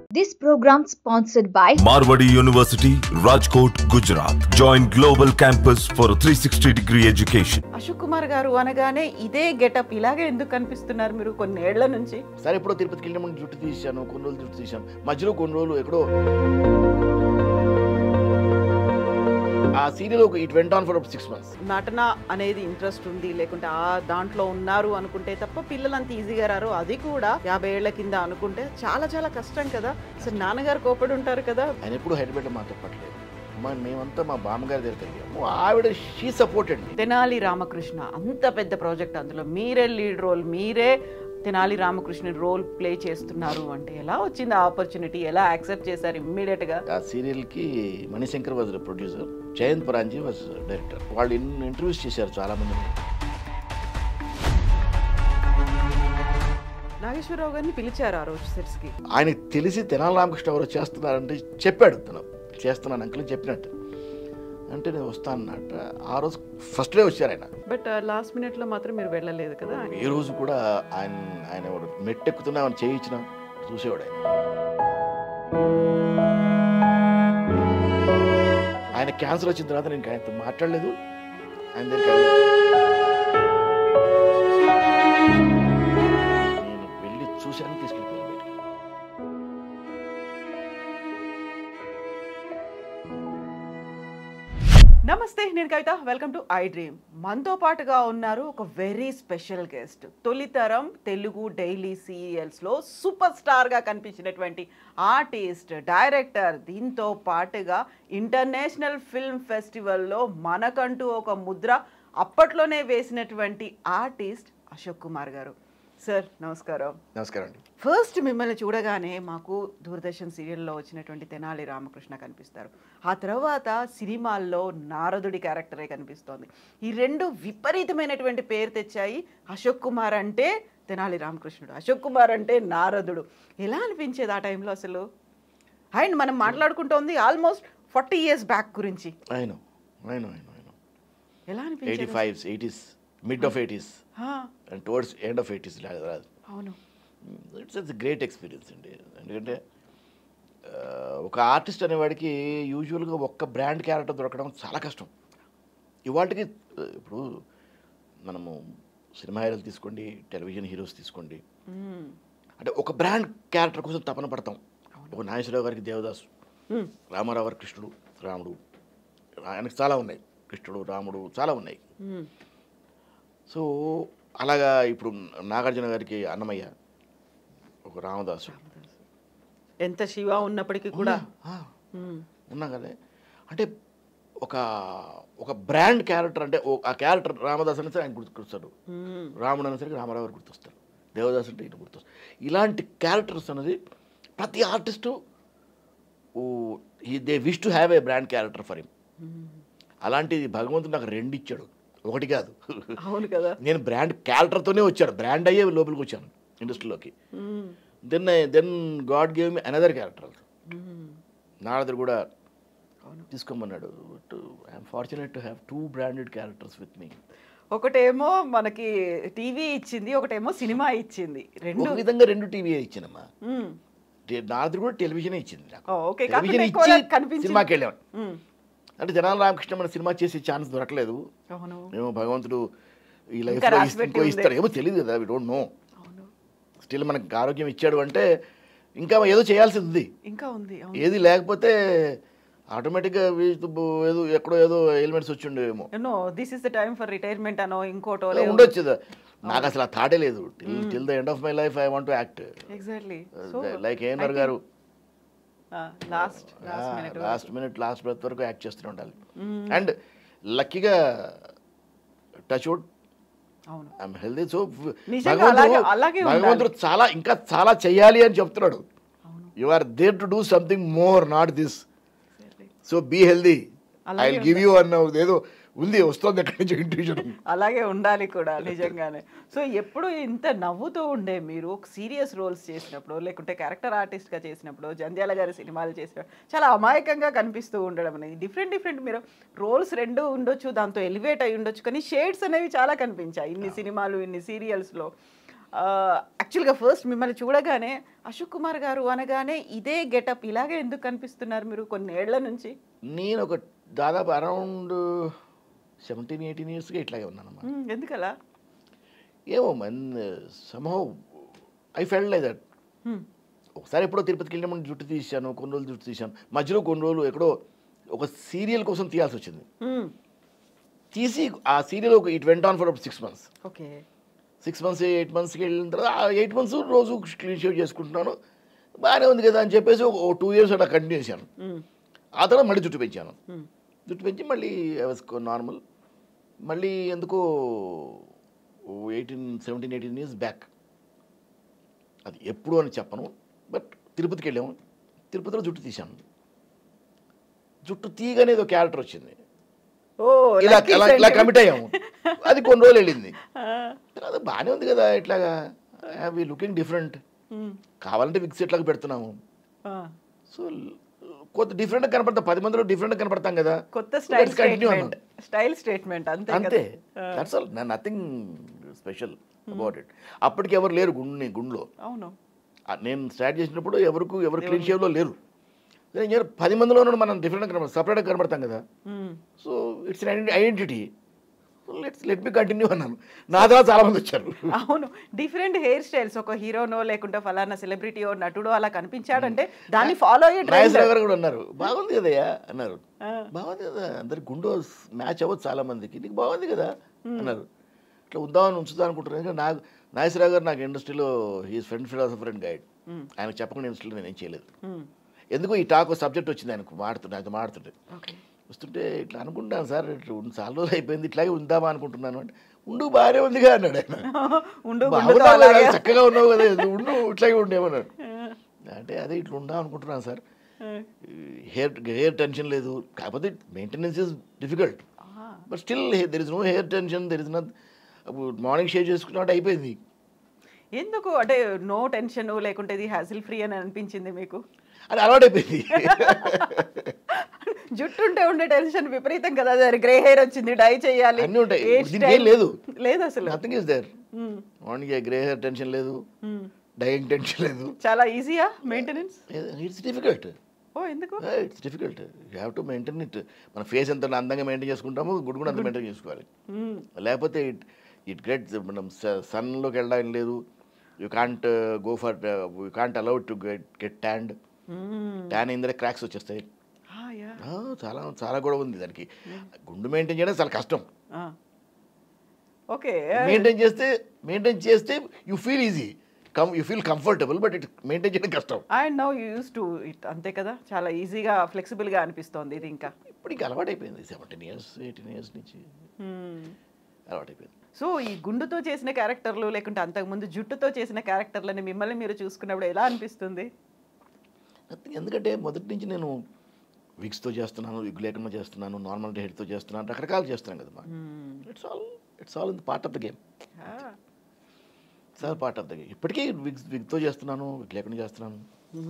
This program sponsored by Marwadi University, Rajkot, Gujarat. Join Global Campus for a 360 degree education. Ashok Kumar గారు అనగానే ఇదే getup ఇలాగే ఎందుకు కనిపిస్తున్నారు మీరు కొన్నేళ్ల నుంచి సరే ఎప్పుడో తిరుపతికి వెళ్ళినప్పుడు జుట్టు తీసాను కొన్ని రోజులు జుట్టు తీసాను మధ్యలో కొన్ని రోజులు ఎక్కడో ఆ సీరియల్ ఒక it went on for six months నటన అనేది ఇంట్రెస్ట్ ఉంది లేకుంటే ఆ దాంట్లో ఉన్నారు అనుకుంటే తప్ప పిల్లలు అంత ఈజీగా రారు అది కూడా యాభై ఏళ్ల కింద అనుకుంటే చాలా చాలా కష్టం కదా అసలు నాన్నగారు కోపడి ఉంటారు కదా ఆయన ఎప్పుడు హైదరాబాద్ మాతో పట్టలేదు మా మేమంతా మా బామ్మగారి దగ్గర తిరిగాము ఆవిడ she supported me Tenali Ramakrishna అంత పెద్ద ప్రాజెక్ట్ అందులో మీరే లీడ్ రోల్ మీరే తెనాలి రామకృష్ణ రోల్ ప్లే చేస్తున్నారు అంటే ఎలా వచ్చింది ఆ ఆపర్చునిటీ ఎలా యాక్సెప్ట్ చేశారు ఇమ్మీడియట్ గా ఆ సీరియల్కి Manishankar was producer Jayanth Paranjee was director వాళ్ళు ఇంటర్వ్యూస్ చేశారు చాలా మందిని నాగేశ్వరరావు గారిని పిలిచారు ఆ రోజు సెట్స్ కి ఆయనకి తెలిసి తెనాలి రామకృష్ణ ఎవరో చేస్తున్నారంటే చెప్పాడు తను చేస్తున్నాను అంకుల్ అని చెప్పినట్టు అంటే నేను వస్తానన్నట్ట ఆ రోజు ఫస్ట్ డే వచ్చారు ఆయన బట్ లాస్ట్ మినిట్ లో మాత్రం మీరు వెళ్ళలేదు కదా ఏ రోజు కూడా ఆయన ఆయన ఎవడు మెట్టెక్కుతున్నా ఆయన చేయించిన చూసేవాడు ఆయన ఆయన క్యాన్సర్ వచ్చిన తర్వాత నేను ఆయనతో మాట్లాడలేదు ఆయన దగ్గరికి వెళ్ళలేదు. నేను వెళ్ళి చూశాను తీసుకెళ్ళిపోయాను బయటికి నమస్తే నేను Kavitha welcome to I dream మనతో పాటుగా ఉన్నారు ఒక వెరీ స్పెషల్ గెస్ట్ తొలితరం తెలుగు డైలీ సీరియల్స్లో సూపర్ స్టార్గా కనిపించినటువంటి ఆర్టిస్ట్ డైరెక్టర్ దీంతో పాటుగా ఇంటర్నేషనల్ ఫిల్మ్ ఫెస్టివల్లో మనకంటూ ఒక ముద్ర అప్పట్లోనే వేసినటువంటి ఆర్టిస్ట్ అశోక్ కుమార్ గారు సార్ నమస్కారం నమస్కారం అండి ఫస్ట్ మిమ్మల్ని చూడగానే మాకు దూరదర్శన్ సీరియల్లో వచ్చినటువంటి తెనాలి రామకృష్ణ కనిపిస్తారు ఆ తర్వాత సినిమాల్లో నారదుడి క్యారెక్టరే కనిపిస్తోంది ఈ రెండు విపరీతమైనటువంటి పేరు తెచ్చాయి అశోక్ కుమార్ అంటే తెనాలి రామకృష్ణుడు అశోక్ కుమార్ అంటే నారదుడు ఎలా అనిపించేది ఆ టైంలో అసలు అండ్ మనం మాట్లాడుకుంటోంది ఆల్మోస్ట్ ఫార్టీ ఇయర్స్ బ్యాక్ గురించి ఆయన ఆయన ఆయన ఆయన ఎలా ఎయిటీ అనిపించేది fives eighties mid of eighties ఆ, and towards end of eighties రాదు అవును ఇట్స్ ఇట్స్ గ్రేట్ ఎక్స్పీరియన్స్ అండి ఎందుకంటే ఆ, ఒక ఆర్టిస్ట్ అనేవాడికి యూజువల్గా ఒక్క బ్రాండ్ క్యారెక్టర్ దొరకడం చాలా కష్టం ఇవాటికి ఆ, ఇప్పుడు మనము సినిమా హీరోలు తీసుకోండి టెలివిజన్ హీరోస్ తీసుకోండి మ్మ్. అంటే ఒక బ్రాండ్ క్యారెక్టర్ కోసం తపన పడతాం ఒక నాగేశ్వరరావు గారికి దేవదాసు మ్మ్. రామారావు గారికి కృష్ణుడు రాముడు ఆయనకు చాలా ఉన్నాయి కృష్ణుడు రాముడు చాలా ఉన్నాయి మ్మ్. సో అలాగా ఇప్పుడు నాగార్జున గారికి అన్నమయ్య ఒక రామదాసు ఎంత శివ ఉన్నప్పటికీ కూడా ఆ, మ్మ్. ఉన్నాం కదా అంటే ఒక ఒక బ్రాండ్ క్యారెక్టర్ అంటే ఓ- ఆ క్యారెక్టర్ రామదాస్ అని సరే ఆయన గుర్తుకొస్తాడు మ్మ్. రాముడు అనే సరికి రామారావు గారు గుర్తొస్తారు దేవదాస్ అంటే ఈయన గుర్తొస్తారు ఇలాంటి క్యారెక్టర్స్ అనేది ప్రతి artist they wish to have a brand character for him అలాంటిది భగవంతుడు నాకు రెండు ఇచ్చాడు ఒకటి కాదు అవును కదా నేను బ్రాండ్ క్యారెక్టర్తోనే వచ్చాను బ్రాండ్ అయ్యే లోపలికి వచ్చాను ఇండస్ట్రీలోకి hmm. Then then God gave me another character hmm. నారదుడు కూడా తీసుకోమన్నాడు but I'm fortunate to have two branded characters with me ఒకటేమో మనకి టీవీ ఇచ్చింది ఒకటేమో సినిమా ఇచ్చింది రెండు ఒక విధంగా రెండు టీవీ ఇచ్చానమ్మా మ్మ్. టే- నారదుడు కూడా టెలివిజనే ఇచ్చింది నాకు ఓ, ఓకే టెలివిజన్ కాకపోతే ఇచ్చి ఎక్కువగా కనిపించింది. సినిమాకి వెళ్ళాను మ్మ్. అంటే జనాల రామకృష్ణ మన సినిమా చేసే ఛాన్స్ దొరకలేదు అవును ఏమో భగవంతుడు ఈ లైఫ్ ఇంకా రాసి పెట్టి ఇంకో ఉంది. ఇస్తాడు ఏమో తెలియదు కదా వి డోంట్ నో అవును స్టిల్ మనకు ఆరోగ్యం ఇచ్చాడు అంటే ఇంకా ఏదో చేయాల్సి ఉంది ఇంకా ఉంది అవును ఏది లేకపోతే ఆటోమేటిక్గా ఏదో ఎక్కడో ఏదో ఎలిమెంట్స్ వచ్చి ఉండేవేమో no this is the time for retirement అనో ఇంకోటో ఉండొచ్చు కదా. నాకు అసలు ఆ థాటే లేదు till the end of my life I want to act exactly so like ANR గారు last last minute last minute last breath వరకు యాక్ట్ చేస్తూనే ఉండాలి అండ్ లక్కీగా టచ్ వుడ్ అవును ఐఎమ్ హెల్దీ సో నిజంగా అలాగే- అలాగే ఉండాలి. భగవంతుడు చాలా ఇంకా చాలా చెయ్యాలి అని చెప్తున్నాడు అవును you are there to do something more not this Exactly. So be healthy I అలాగే గివ్ యూ అన్న ఏదో ఉంది వస్తుంది ఎక్కడి నుంచి ఇంట్యూషన్ అలాగే ఉండాలి కూడా నిజంగానే సో ఎప్పుడు ఇంత నవ్వుతూ ఉండే మీరు సీరియస్ రోల్స్ చేసినప్పుడు లేకుంటే క్యారెక్టర్ ఆర్టిస్ట్గా చేసినప్పుడు జంధ్యాల గారి సినిమాలు చేసినప్పుడు చాలా అమాయకంగా కనిపిస్తూ ఉండడం అనేది డిఫరెంట్ డిఫరెంట్ మీరు రోల్స్ రెండు ఉండొచ్చు దాంతో ఎలివేట్ అయి ఉండొచ్చు కానీ షేడ్స్ అనేవి చాలా కనిపించాయి ఇన్ని సినిమాలు ఇన్ని సీరియల్స్లో యాక్చువల్గా ఫస్ట్ మిమ్మల్ని చూడగానే అశోక్ కుమార్ గారు అనగానే ఇదే గెటప్ ఇలాగే ఎందుకు కనిపిస్తున్నారు మీరు కొన్ని ఏళ్ల నుంచి నేను ఒక దాదాపు అరౌండ్ సెవెంటీన్ ఎయిటీన్ ఇయర్స్గా ఇట్లాగే ఉన్నానమ్మా మ్మ్, ఎందుకలా ఏమో man somehow I felt like that hmm. ఒకసారి ఎప్పుడో తిరుపతికి వెళ్ళినప్పుడు జుట్టు తీశాను కొన్ని రోజులు జుట్టు తీశాను మధ్యలో కొన్ని రోజులు ఎక్కడో ఒక సీరియల్ కోసం తీయాల్సి వచ్చింది మ్మ్. తీసి ఆ సీరియల్ ఒక it went on for six months okay six months eight మంత్స్కి వెళ్ళిన తర్వాత ఆ ఎయిట్ మంత్స్ రోజు క్లీన్ షేవ్ చేసుకుంటున్నాను బాగానే ఉంది కదా అని చెప్పేసి ఒక టూ ఇయర్స్ అలా కంటిన్యూ చేశాను మ్మ్. ఆ తర్వాత మళ్ళీ జుట్టు పెంచాను మ్మ్. జుట్టు పెంచి మళ్ళీ వాజ్ నార్మల్ మళ్ళీ ఎందుకో eighteen seventeen eighteen years back అది ఎప్పుడు అని చెప్పను బట్ తిరుపతికి వెళ్ళాము తిరుపతిలో జుట్టు తీశాను జుట్టు తీయగానే ఏదో క్యారెక్టర్ వచ్చింది ఓ ఇలా lucky ఇలా ఇలా sentiment. కమిట్ అయ్యాము అది కొన్ని రోజులు వెళ్ళింది ఆ, తర్వాత బాగానే ఉంది కదా ఇట్లాగా వి లుకింగ్ డిఫరెంట్ మ్మ్. కావాలంటే విక్స్ ఇట్లాగా పెడుతున్నాము ఆ, సో కొత్త డిఫరెంట్ కనపడతాం పది మందిలో డిఫరెంట్ కనపడతాం కదా కొత్త style continue statement style statement అంతే అంతే కదా ఆ, that's all nothing special about it అప్పటికి ఎవరు లేరు గుండు గుండులో అవును ఆ, నేను స్టార్ట్ చేసినప్పుడు ఎవరికి ఎవరు క్లీన్ షేవ్లో లేరు నేను చెప్పాను, పది మందిలో ఉన్న మనం డిఫరెంట్గా కనపడతాం సపరేట్గా కనపడతాం కదా hmm. So it's identity let's let me continue అన్నాను నా తర్వాత చాలా మంది వచ్చారు అవును డిఫరెంట్ హెయిర్ స్టైల్స్ ఒక హీరోనో లేకుంటే ఫలానా సెలబ్రిటీయో నటుడో అలా కనిపించాడంటే దాన్ని ఫాలో అయ్యే trend. నాగేశ్వరరావు గారు కూడా అన్నారు బాగుంది కదయ్యా అన్నారు ఆ. బాగుంది కదా అందరి గుండె మ్యాచ్ అవ్వదు చాలా మందికి నీకు బాగుంది కదా అన్నారు ఇట్లా ఉందామని ఉంచుదా అనుకుంటున్నాను ఎందుకంటే నాకు నాగేశ్వరరావు గారు నాకు ఇండస్ట్రీలో he's friend philosopher and guide ఆయనకు చెప్పకుండా ఇండస్ట్రీలో నేను ఏం చేయలేదు మ్మ్. ఎందుకో ఈ టాక్ సబ్జెక్ట్ వచ్చింది ఆయనకు మాడుతుంటే ఆయనతో మాడుతుంటే ఓకే వస్తుంటే ఇట్లా అనుకుంటాను సార్ ఇట్లా ఉండి చాలా రోజులు అయిపోయింది ఇట్లాగే ఉందామా అనుకుంటున్నాను అంటే ఉండు బాగానే ఉందిగా అన్నాడు ఆయన ఉండు గుండుతో బాగున్నావు కదా, అలాగే. చక్కగా ఉన్నావు కదా ఇది ఉండు ఇట్లాగే ఉండేమన్నాడు అంటే అదే ఇట్లా ఉందాం అనుకుంటున్నాను సార్ హెయిర్ హెయిర్ టెన్షన్ లేదు కాకపోతే మెయింటెనెన్స్ ఇస్ డిఫికల్ట్ ఆ, but still there is no hair tension there is not morning shave చేసుకున్నట్టు అయిపోయింది ఎందుకు అంటే నో టెన్షన్ లేకుంటే ఇది హ్యాసిల్ ఫ్రీ అని అనిపించింది మీకు అది అలవాటైపోయింది జుట్టు ఉంటే ఉండే టెన్షన్ విపరీతం కదా అది గ్రే హెయిర్ వచ్చింది డై చేయాలి అన్నీ ఉంటాయి. hair దీనికి style- ఏం లేదు. లేదు అసలు nothing is there hmm. Morning grey hair tension లేదు మ్మ్. డైయింగ్ టెన్షన్ లేదు చాలా ఈజీయా మెయింటెనెన్స్ ఇట్స్ డిఫికల్ట్ ఓ ఎందుకు it's difficult you have to maintain it మన ఫేస్ ఎంత అందంగా మెయింటైన్ చేసుకుంటామో గుడ్ కూడా అంత మెయింటైన్ చేసుకోవాలి మ్మ్. లేకపోతే ఇట్ ఇట్ గెట్ మనం సన్లోకి వెళ్ళడానికి లేదు you can't go for you can't allowed to get get tanned hmm. Tan అయిందరే క్రాక్స్ వచ్చేస్తాయి ఆ, యా. ఆ, చాలా చాలా కూడా ఉంది దానికి గుండు మెయింటైన్ చేయడం చాలా కష్టం ఆ. ఓకే మెయింటైన్ చేస్తే మెయింటైన్ చేస్తే you feel easy come you feel comfortable but it maintain చేయడం కష్టం and now used to it అంతే కదా చాలా ఈజీగా ఫ్లెక్సిబుల్గా అనిపిస్తోంది ఇది ఇంకా ఇప్పుడు ఇంకా అలవాటైపోయింది సెవెంటీన్ ఇయర్స్ ఎయిటీన్ ఇయర్స్ నుంచి అలవాటైపోయింది సో ఈ గుండుతో చేసిన క్యారెక్టర్లు లేకుంటే అంతకుముందు జుట్టుతో చేసిన క్యారెక్టర్లని మిమ్మల్ని మీరు చూసుకున్నప్పుడు ఎలా అనిపిస్తుంది Nothing. ఎందుకంటే మొదటి నుంచి నేను విగ్స్తో చేస్తున్నాను విగ్ లేకుండా చేస్తున్నాను నార్మల్ హెడ్తో చేస్తున్నాను రకరకాలు చేస్తున్నాను కదా it's all it's all in part of the game it's all part of the game ఇప్పటికీ విగ్స్ విగ్తో చేస్తున్నాను విగ్ లేకుండా చేస్తున్నాను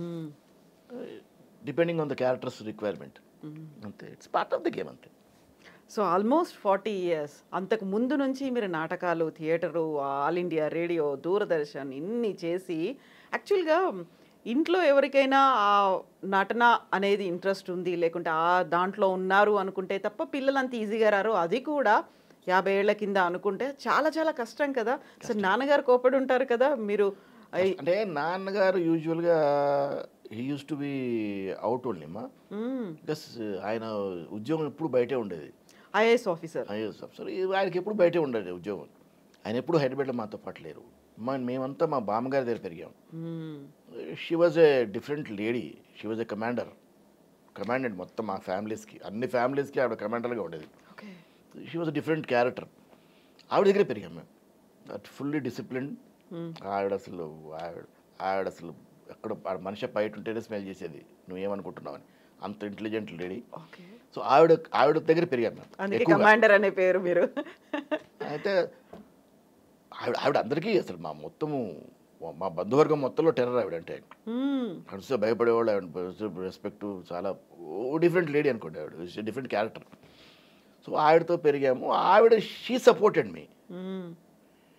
depending on the characters requirement అంతే it's part of the game అంతే సో ఆల్మోస్ట్ ఫార్టీ ఇయర్స్ అంతకు ముందు నుంచి మీరు నాటకాలు theatre all India radio Doordarshan ఇన్ని చేసి యాక్చువల్గా ఇంట్లో ఎవరికైనా ఆ నటన అనేది ఇంట్రెస్ట్ ఉంది లేకుంటే ఆ దాంట్లో ఉన్నారు అనుకుంటే తప్ప పిల్లలు అంత ఈజీగా రారు అది కూడా యాభై ఏళ్ల కింద అనుకుంటే చాలా చాలా కష్టం కదా సో నాన్నగారు కోపడి ఉంటారు కదా మీరు ఐ- అంటే నాన్నగారు యూజువల్గా he used to be out only మా మ్మ్. ప్లస్ ఆయన ఉద్యోగం ఎప్పుడు బయటే ఉండేది ఐఏఎస్ ఆఫీసర్ ఐఏఎస్ ఆఫీసర్ ఇది ఆయనకి ఎప్పుడు బయటే ఉండేది ఉద్యోగం ఆయన ఎప్పుడు హైదరాబాద్లో మాతో పాటు లేరు మా మేమంతా మా బామ్మగారి దగ్గర పెరిగాం hmm. She was a different lady she was a commander commandant మొత్తం మా ఫ్యామిలీస్కి అన్ని ఫ్యామిలీస్కి ఆవిడ కమాండర్గా ఉండేది okay she was different character ఆవిడ దగ్గరే పెరిగాం మేము దట్ ఫుల్లీ డిసిప్లిన్ ఆవిడ అసలు ఆవిడ ఆవిడ అసలు ఎక్కడ ఆవిడ మనిషి బయట ఉంటేనే స్మెల్ చేసేది నువ్వేమనుకుంటున్నావు అని అంత ఇంటెలిజెంట్ లేడీ ఓకే సో ఆవిడ ఆవిడ దగ్గర పెరిగాం మేము అందుకే ఎక్కువగా. కమాండర్ అనే పేరు మీరు అయితే ఆవిడ ఆవిడ అందరికీ అసలు మా మొత్తము మా బంధువర్గం మొత్తంలో టెర్రర్ ఆవిడ అంటే మ్మ్. కనిస్తే భయపడేవాళ్ళు ఆవిడ రెస్పెక్ట్ చాలా ఓ డిఫరెంట్ లేడీ అనుకోండి ఆవిడ డిఫరెంట్ క్యారెక్టర్ సో ఆవిడతో పెరిగాము ఆవిడ షీ సపోర్టెడ్ మీ మ్మ్.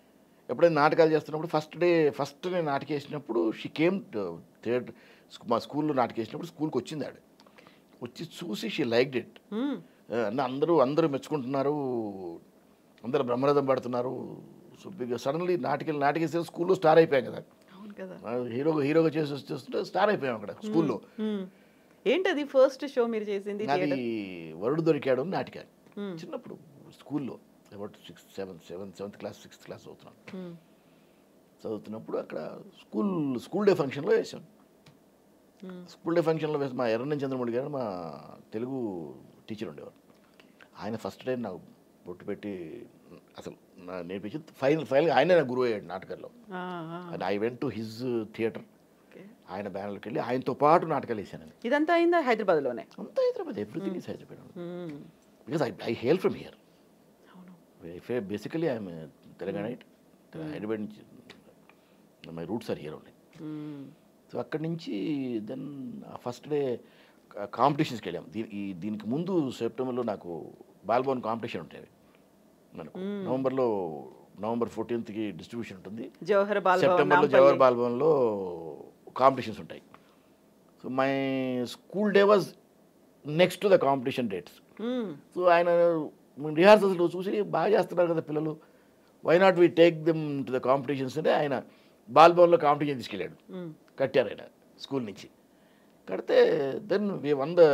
ఎప్పుడైనా నాటకాలు చేస్తున్నప్పుడు ఫస్ట్ డే ఫస్ట్ నేను నాటక వేసినప్పుడు షీ కేమ్ థియేటర్ మా స్కూల్లో నాటక వేసినప్పుడు స్కూల్కి వచ్చింది ఆవిడ వచ్చి చూసి షీ లైక్ ఇట్ మ్మ్. అంటే అందరూ అందరూ మెచ్చుకుంటున్నారు అందరూ బ్రహ్మరథం పడుతున్నారు సో బిగ్ సడన్లీ నాటికలు నాటకేస్తే స్కూల్లో స్టార్ అయిపోయాం కదా అవును కదా హీరోగా హీరోగా చేసి చేస్తుంటే స్టార్ అయిపోయాం అక్కడ స్కూల్లో మ్మ్. ఏంటది ఫస్ట్ షో మీరు చేసింది నాది థియేటర్ వరుడు దొరికాడు అని నాటిక చిన్నప్పుడు స్కూల్లో about sixth seventh seventh seventh class sixth class చదువుతున్నాను మ్మ్. చదువుతున్నప్పుడు అక్కడ స్కూల్ స్కూల్ డే ఫంక్షన్లో వేసాం స్కూల్ డే ఫంక్షన్లో వేసి మా ఎర్రన్న చంద్రమౌళి గారు మా తెలుగు టీచర్ ఉండేవారు ఆయన ఫస్ట్ టైం నాకు బొట్టు పెట్టి అసలు నా నేర్పించి ఫైనల్ ఫైనల్ ఆయనే నా గురువు అయ్యాడు నాటకాల్లో ఆ, ఆ, and I went to his theatre okay. ఆయన బ్యానర్కి వెళ్ళి ఆయనతో పాటు నాటకాలు వేసాను ఇదంతా అయిందా హైదరాబాద్లోనే అంతా Hyderabad everything is Hyderabad hmm. Because I I hail from here అవును బేసికలీ ఐఎమ్ తెలంగాణ హైదరాబాద్ నుంచి my roots are here only hmm. So అక్కడి నుంచి దెన్ ఫస్ట్ డే కాంపిటీషన్స్కి వెళ్ళాం దీని ఈ దీనికి ముందు సెప్టెంబర్లో నాకు బాల్బోన్ కాంపిటీషన్ ఉంటాయి మనకు నవంబర్లో నవంబర్ ఫోర్టీన్త్కి డిస్ట్రిబ్యూషన్ ఉంటుంది జవహర్ బాల్ భవన్, సెప్టెంబర్లో నాంపల్లి. జవహర్ బాల్భవన్లో కాంపిటీషన్స్ ఉంటాయి so my school day was next to the competition dates hmm. So ఆయన రిహార్సల్స్లో చూసి బాగా చేస్తున్నారు కదా పిల్లలు why not we take them to the competitions అంటే ఆయన బాల్భవన్లో కాంపిటీషన్ తీసుకెళ్ళాడు మ్మ్. కట్టారు ఆయన స్కూల్ నుంచి కడితే then we won the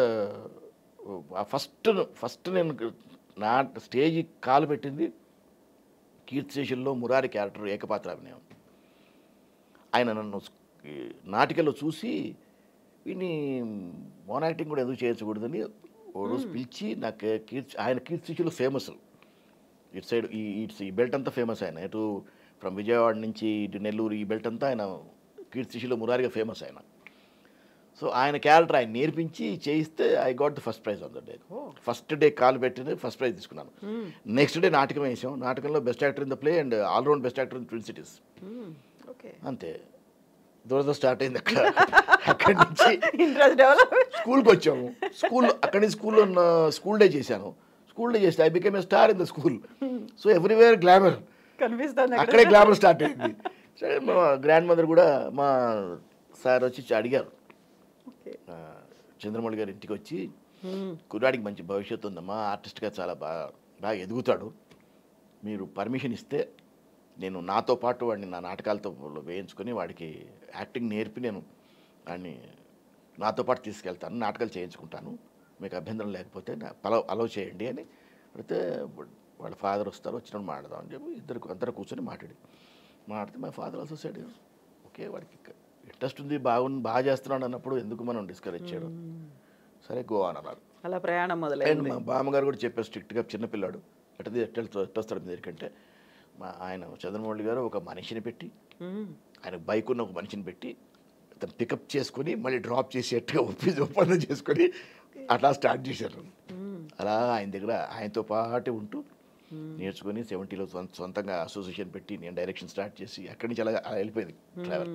first first నేను నా స్టేజ్ కాలు పెట్టింది కీర్తి స్టేషన్లో మురారి క్యారెక్టర్ ఏకపాత్ర అభినయం ఆయన నన్ను స్- ఈ నాటికలో చూసి వీడిని మోన్ యాక్టింగ్ కూడా ఎందుకు చేయించకూడదని ఓ రోజు పిలిచి నాకు కీర్తి ఆయన కీర్తి స్టేషన్లో ఫేమస్ ఇటు సైడ్ ఈ ఇట్స్ ఈ బెల్ట్ అంతా ఫేమస్ ఆయన ఇటు ఫ్రమ్ విజయవాడ నుంచి ఇటు నెల్లూరు ఈ బెల్ట్ అంతా ఆయన కీర్తిశిలో మురారిగా ఫేమస్ ఆయన సో ఆయన క్యారెక్టర్ ఆయన నేర్పించి చేయిస్తే I got the first prize on the day first day call పెట్టిన ఫస్ట్ ప్రైజ్ తీసుకున్నాను నెక్స్ట్ డే నాటకం వేసాం నాటకంలో best actor in the play and all round best actor in twin cities hmm. Okay అంతే దురద స్టార్ట్ అయింది అక్కడ అక్కడి నుంచి ఇంట్రెస్ట్ డెవలప్ స్కూల్కి వచ్చాము స్కూల్ అక్కడి నుంచి స్కూల్లో స్కూల్ డే చేశాను స్కూల్ డే చేస్తే I became a star in the school so everywhere glamour కనిపిస్తుంది అక్కడ. అక్కడే గ్లామర్ స్టార్ట్ అయింది సరే మా గ్రాండ్ మదర్ కూడా మా సార్ వచ్చి అడిగారు ఓకే. ఆ, చంద్రమౌళి గారి ఇంటికి వచ్చి మ్మ్. కుర్రాడికి మంచి భవిష్యత్తు ఉందమ్మా ఆర్టిస్ట్గా చాలా బాగా బాగా ఎదుగుతాడు మీరు పర్మిషన్ ఇస్తే నేను నాతో పాటు వాడిని నా నాటకాలతో వేయించుకొని వాడికి యాక్టింగ్ నేర్పి నేను వాడిని నాతో పాటు తీసుకెళ్తాను నాటకాలు చేయించుకుంటాను మీకు అభ్యంతరం లేకపోతే నా అలౌ అలౌ చేయండి అని అడిగితే వాళ్ళ ఫాదర్ వస్తారు వచ్చినప్పుడు మాట్లాడదాం అని చెప్పి ఇద్దరు అందరూ కూర్చొని మాట్లాడి మాట్లాడితే మా ఫాదర్ ఆల్సో సైడ్ ఓకే వాడికి ఇంట్రెస్ట్ ఉంది బాగుంది బాగా చేస్తున్నాడు అన్నప్పుడు ఎందుకు మనం డిస్కరేజ్ చేయడం సరే గో అని అన్నారు అలా ప్రయాణం అండ్ మొదలైంది మా బామ్మగారు కూడా చెప్పారు స్ట్రిక్ట్గా చిన్నపిల్లాడు ఎట్టది ఎట్ట ఎట్టొస్తాడు మీ దగ్గరికంటే మా ఆయన చంద్రమౌళి గారు ఒక మనిషిని పెట్టి మ్మ్. ఆయన బైక్ ఉన్న ఒక మనిషిని పెట్టి అతను పికప్ చేసుకొని మళ్ళీ డ్రాప్ చేసేట్టుగా ఒప్పి ఒప్పందం చేసుకొని అట్లా స్టార్ట్ చేశారు అలా ఆయన దగ్గర ఆయనతో పాటే ఉంటూ నేర్చుకొని సెవెంటీలో సొంత సొంతంగా అసోసియేషన్ పెట్టి నేను డైరెక్షన్ స్టార్ట్ చేసి అక్కడి నుంచి అలా అలా వెళ్ళిపోయింది travel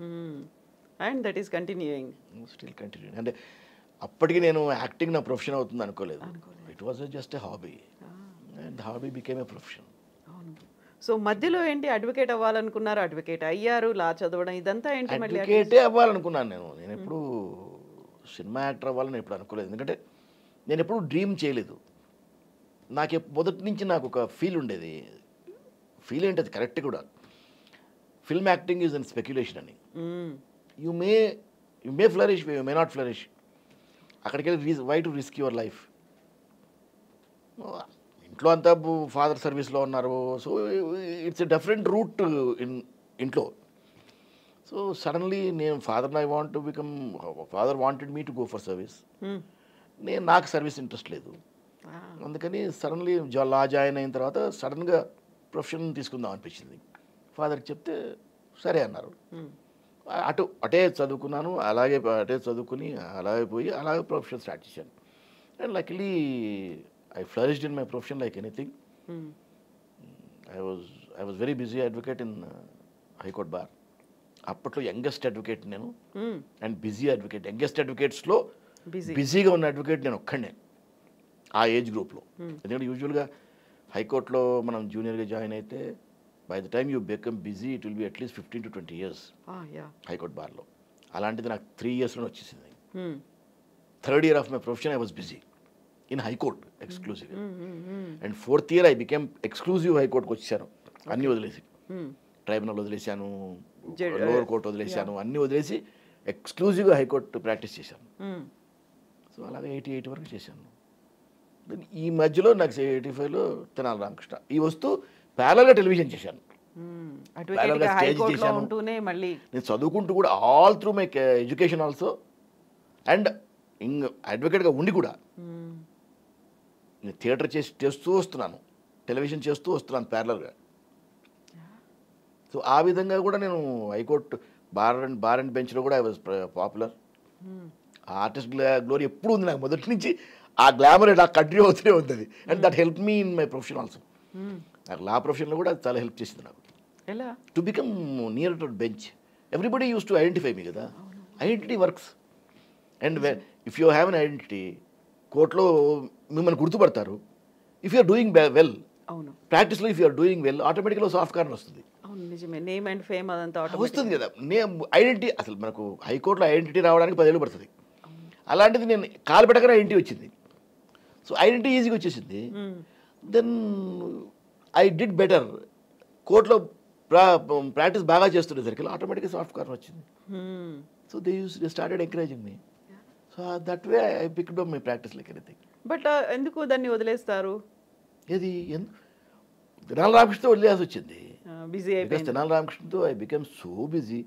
and that is continuing still continue అంటే అప్పటికి నేను యాక్టింగ్ నా ప్రొఫెషన్ అవుతుంది అనుకోలేదు it was just a hobby and hobby became a profession అవును సో మధ్యలో ఏంటి అడ్వకేట్ అవ్వాలనుకున్నారు అడ్వకేట్ అయ్యారు లా చదవడం ఇదంతా ఏంటి మళ్ళీ అడ్వకేటే అవ్వాలనుకున్నాను నేను నేను ఎప్పుడు సినిమా యాక్టర్ అవ్వాలని ఎప్పుడు అనుకోలేదు ఎందుకంటే నేను ఎప్పుడు డ్రీమ్ చేయలేదు నాకు ఎప్- మొదటి నుంచి నాకు ఒక ఫీల్ ఉండేది ఫీల్ ఏంటి అది కరెక్ట్ కూడా film acting is an speculation అని hmm. You may you may flourish you may not flourish అక్కడికి వెళ్ళి why to risk your life ఇంట్లో అంతా ఫాదర్ సర్వీస్లో ఉన్నారు so it's a different route in ఇంట్లో సో సడన్లీ నేను father I want to become father wanted me to go for service hmm. నేను నాకు సర్వీస్ ఇంట్రెస్ట్ లేదు ఆ. అందుకని సడన్లీ లా జాయిన్ అయిన తర్వాత సడన్గా ప్రొఫెషన్ తీసుకుందాం అనిపించింది ఫాదర్కి చెప్తే సరే అన్నారు మ్మ్. అటు అటే చదువుకున్నాను అలాగే అటే చదువుకుని అలాగే పోయి అలాగే ప్రొఫెషన్ స్టార్ట్ చేశాను and luckily I flourished in my profession like anything hmm. I was I was very busy advocate in high court bar అప్పట్లో యంగెస్ట్ అడ్వకేట్ నేను hmm. And busy advocate youngest అడ్వకేట్స్లో బిజీ బిజీగా ఉన్న అడ్వకేట్ నేను ఒక్కడే ఆ age గ్రూప్లో ఎందుకంటే యూజువల్గా హైకోర్టులో మనం జూనియర్గా జాయిన్ అయితే by the time you become busy it will be at least fifteen to twenty years yeah high court బార్లో అలాంటిది నాకు త్రీ ఇయర్స్లో వచ్చేసింది third year of my profession I was busy in high court exclusive and fourth year I became exclusive హైకోర్ట్కి వచ్చాను అన్నీ వదిలేసి tribunal వదిలేశాను Jud- లోవర్ కోర్ట్ వదిలేశాను అన్నీ వదిలేసి ఎక్స్క్లూజివ్గా హైకోర్టు ప్రాక్టీస్ చేశాను సో అలాగే ఎయిటీ ఎయిట్ వరకు చేశాను Then ఈ మధ్యలో నాకు ఎయిటీ ఫైవ్లో తెనాలి రామకృష్ణ ఈ వస్తూ ప్యారల్గా టెలివిజన్ చేశాను అడ్వకేట్ stage హైకోర్టులో చేశాను. ఉంటూనే మళ్ళీ నేను చదువుకుంటూ కూడా all through my education also and ఇంగ్ అడ్వకేట్గా ఉండి కూడా నేను థియేటర్ చేసి చేస్తూ వస్తున్నాను టెలివిజన్ చేస్తూ వస్తున్నాను ప్యారలర్గా సో ఆ విధంగా కూడా నేను high court bar and bar and బెంచ్లో కూడా I was popular artist glory ఎప్పుడు ఉంది నాకు మొదటి నుంచి ఆ గ్లామర్ ఇలా కంటిన్యూ అవుతూనే ఉంటుంది and that help me in my profession also నాకు లా ప్రొఫెషన్లో కూడా అది చాలా హెల్ప్ చేసింది నాకు ఎలా to become near to bench everybody use to identify me కదా identity works and if you have an identity కోర్టులో మిమ్మల్ని గుర్తుపడతారు ఇఫ్ యూఆర్ డూయింగ్ వెల్ అవును ప్రాక్టీస్లో ఇఫ్ యూఆర్ డూయింగ్ వెల్ ఆటోమేటిక్గా సాఫ్ట్ కార్నర్ వస్తుంది అవును నిజమే నేమ్ అండ్ ఫేమ్ అదంతా automatic. వస్తుంది కదా నే ఐడెంటిటీ అసలు మనకు హైకోర్టులో ఐడెంటిటీ రావడానికి పదేళ్ళు పడుతుంది అలాంటిది నేను కాలు పెట్టగానే ఐడెంటిటీ వచ్చింది సో ఐడెంటిటీ ఈజీగా వచ్చేసింది దెన్ ఐ డిడ్ బెటర్ కోర్టులో ప్రా ప్రాక్టీస్ బాగా చేస్తుండేసరికి ఆటోమేటిక్గా సాఫ్ట్ కార్నర్ వచ్చింది Hmm. So they use they started encouraging me so that way I picked up my practice like anything but ఎందుకు దాన్ని వదిలేస్తారు ఇది ఎందు తెనాలి రామకృష్ణతో వదిలేయాల్సి వచ్చింది బిజీ బికాస్ అయిపోయింది తెనాలి రామకృష్ణతో I become so busy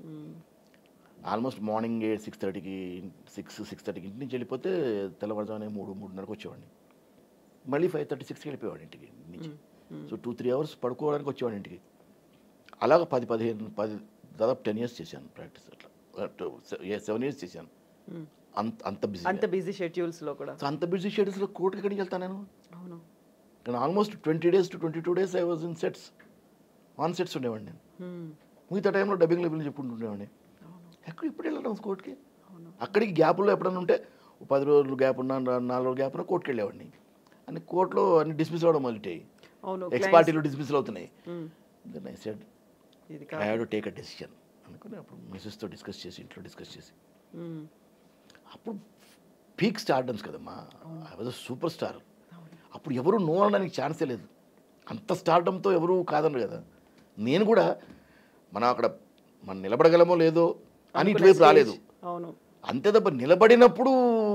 almost morning eight six థర్టీకి సిక్స్ సిక్స్ థర్టీకి ఇంటి నుంచి వెళ్ళిపోతే తెల్లవారుజామునే మూడు మూడున్నరకు వచ్చేవాడిని మళ్ళీ ఫైవ్ థర్టీ సిక్స్కి వెళ్ళిపోయేవాడు ఇంటికి నుంచి సో టూ త్రీ అవర్స్ పడుకోవడానికి వచ్చేవాడు ఇంటికి అలాగ పది పదిహేను పది దాదాపు టెన్ ఇయర్స్ చేశాను ప్రాక్టీస్ అట్లా సెవెన్ ఇయర్స్ చేశాను అంత అంత బిజీ అంత బిజీ షెడ్యూల్స్ లో కూడా సో అంత బిజీ షెడ్యూల్స్లో కోర్టుకి ఎక్కడికి వెళ్తాను నేను అవును నేను almost twenty days to twenty two days I was in sets on sets ఉండేవాడిని నేను Hmm. మిగతా టైంలో డబ్బింగ్ లెవెల్ చెప్పుకుంటుండేవాడిని అవును ఎక్కడ ఇప్పుడు వెళ్ళడం కోర్టుకి అవును అక్కడికి గ్యాప్లో ఎప్పుడైనా ఉంటే ఓ పది రోజులు గ్యాప్ ఉన్నా నా- నాలుగు రోజులు గ్యాప్ ఉన్నా కోర్టుకి వెళ్ళేవాడిని అని కోర్టులో అన్ని డిస్మిస్ అవ్వడం మొదలెట్టాయి అవును ఎక్స్ clients- పార్టీలు డిస్మిస్ అవుతున్నాయి Hmm. దెన్ ఐ సెడ్ ఇది ఐ కాదు have to take a decision అనుకుని అప్పుడు మిస్సెస్తో డిస్కస్ చేసి ఇంట్లో డిస్కస్ చేసి Hmm. అప్పుడు పీక్ స్టార్డమ్స్ కదమ్మా ఐ వాజ్ సూపర్ స్టార్ అవును అప్పుడు ఎవరు నో అనడానికి ఛాన్సే లేదు అంత స్టార్డంతో ఎవరు కాదన్నారు కదా నేను కూడా మనం అక్కడ మనం నిలబడగలమో లేదో అని అనుకున్న ఇటువైపు రాలేదు stage. అవును అంతే తప్ప నిలబడినప్పుడు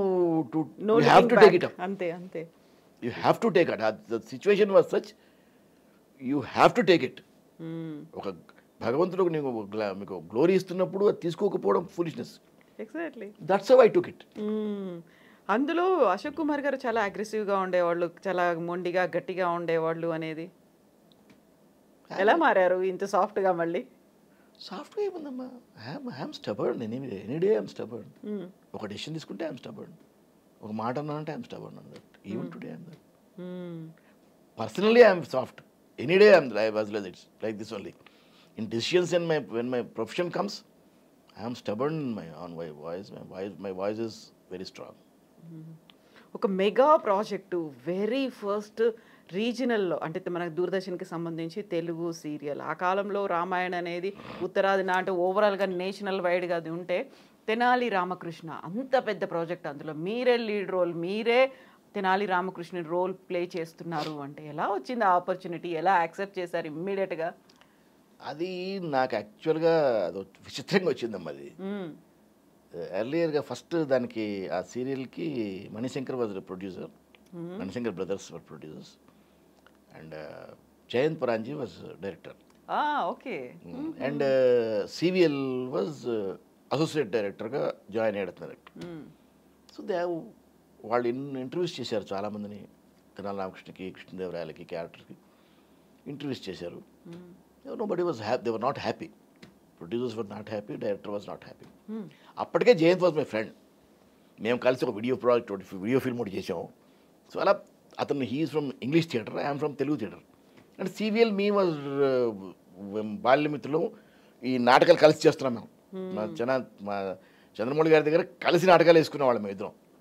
no you have to take it అంతే అంతే you have to take it the situation was such you have to take it Hmm. ఒక భగవంతుడు నీకు గ్లా- మీకు గ్లోరీ ఇస్తున్నప్పుడు అది తీసుకోకపోవడం foolishness exactly that's how I took it hmm. అందులో అశోక్ కుమార్ గారు చాలా అగ్రెసివ్గా ఉండేవాళ్ళు చాలా మొండిగా గట్టిగా ఉండేవాళ్ళు అనేది ఎలా మారారు ఇంత సాఫ్ట్గా మళ్ళీ సాఫ్ట్గా ఏముందమ్మా I'm I'm stubborn any any day I'm stubborn hmm. ఒక డెసిషన్ తీసుకుంటే ఐఎమ్ స్టబర్న్ ఒక మాట అన్నానంటే I'm stubborn and that even today I'm that hmm. Personally I'm soft any day I'm I was like it's like this only in decisions and my when my profession comes I'm stubborn my on my voice my voice my voice is very strong ఒక mega project very first రీజనల్లో అంటే మనకు దూరదర్శన్కి సంబంధించి Telugu serial ఆ కాలంలో రామాయణ అనేది ఉత్తరాది నాటు ఓవరాల్గా నేషనల్ వైడ్గా అది ఉంటే తెనాలి రామకృష్ణ అంత పెద్ద ప్రాజెక్ట్ అందులో మీరే లీడ్ రోల్ మీరే తెనాలి రామకృష్ణ రోల్ ప్లే చేస్తున్నారు అంటే ఎలా వచ్చింది ఆ ఆపర్చునిటీ ఎలా యాక్సెప్ట్ చేశారు ఇమ్మీడియట్గా అది నాకు యాక్చువల్గా అది విచిత్రంగా వచ్చిందమ్మా అది ఎర్లియర్గా ఫస్ట్ దానికి ఆ సీరియల్కి Manishankar was producer Manishankar brothers were producers and Jayant Paranjee was director okay and CVL was associate డైరెక్టర్గా జాయిన్ అయ్యాడు డైరెక్టర్ సో దే వాళ్ళు ఇన్ ఇంటర్వ్యూస్ చేశారు చాలామందిని తెనాలి రామకృష్ణకి కృష్ణదేవరాయలకి క్యారెక్టర్కి ఇంటర్వ్యూస్ చేశారు nobody was happy they were not happy producers were not happy director was not happy అప్పటికే జయంత్ వాజ్ మై ఫ్రెండ్ మేము కలిసి ఒక వీడియో ప్రాజెక్ట్ వీడియో ఫిల్మ్ ఒకటి చేసాము సో అలా అతను he's from English theatre I'm from Telugu theatre and CVL me was బాల్యమిత్రులు ఈ నాటకాలు కలిసి చేస్తున్నాం మేము మా చన మా చంద్రమౌళి గారి దగ్గర కలిసి నాటకాలు వేసుకునేవాళ్ళం మేము ఇద్దరం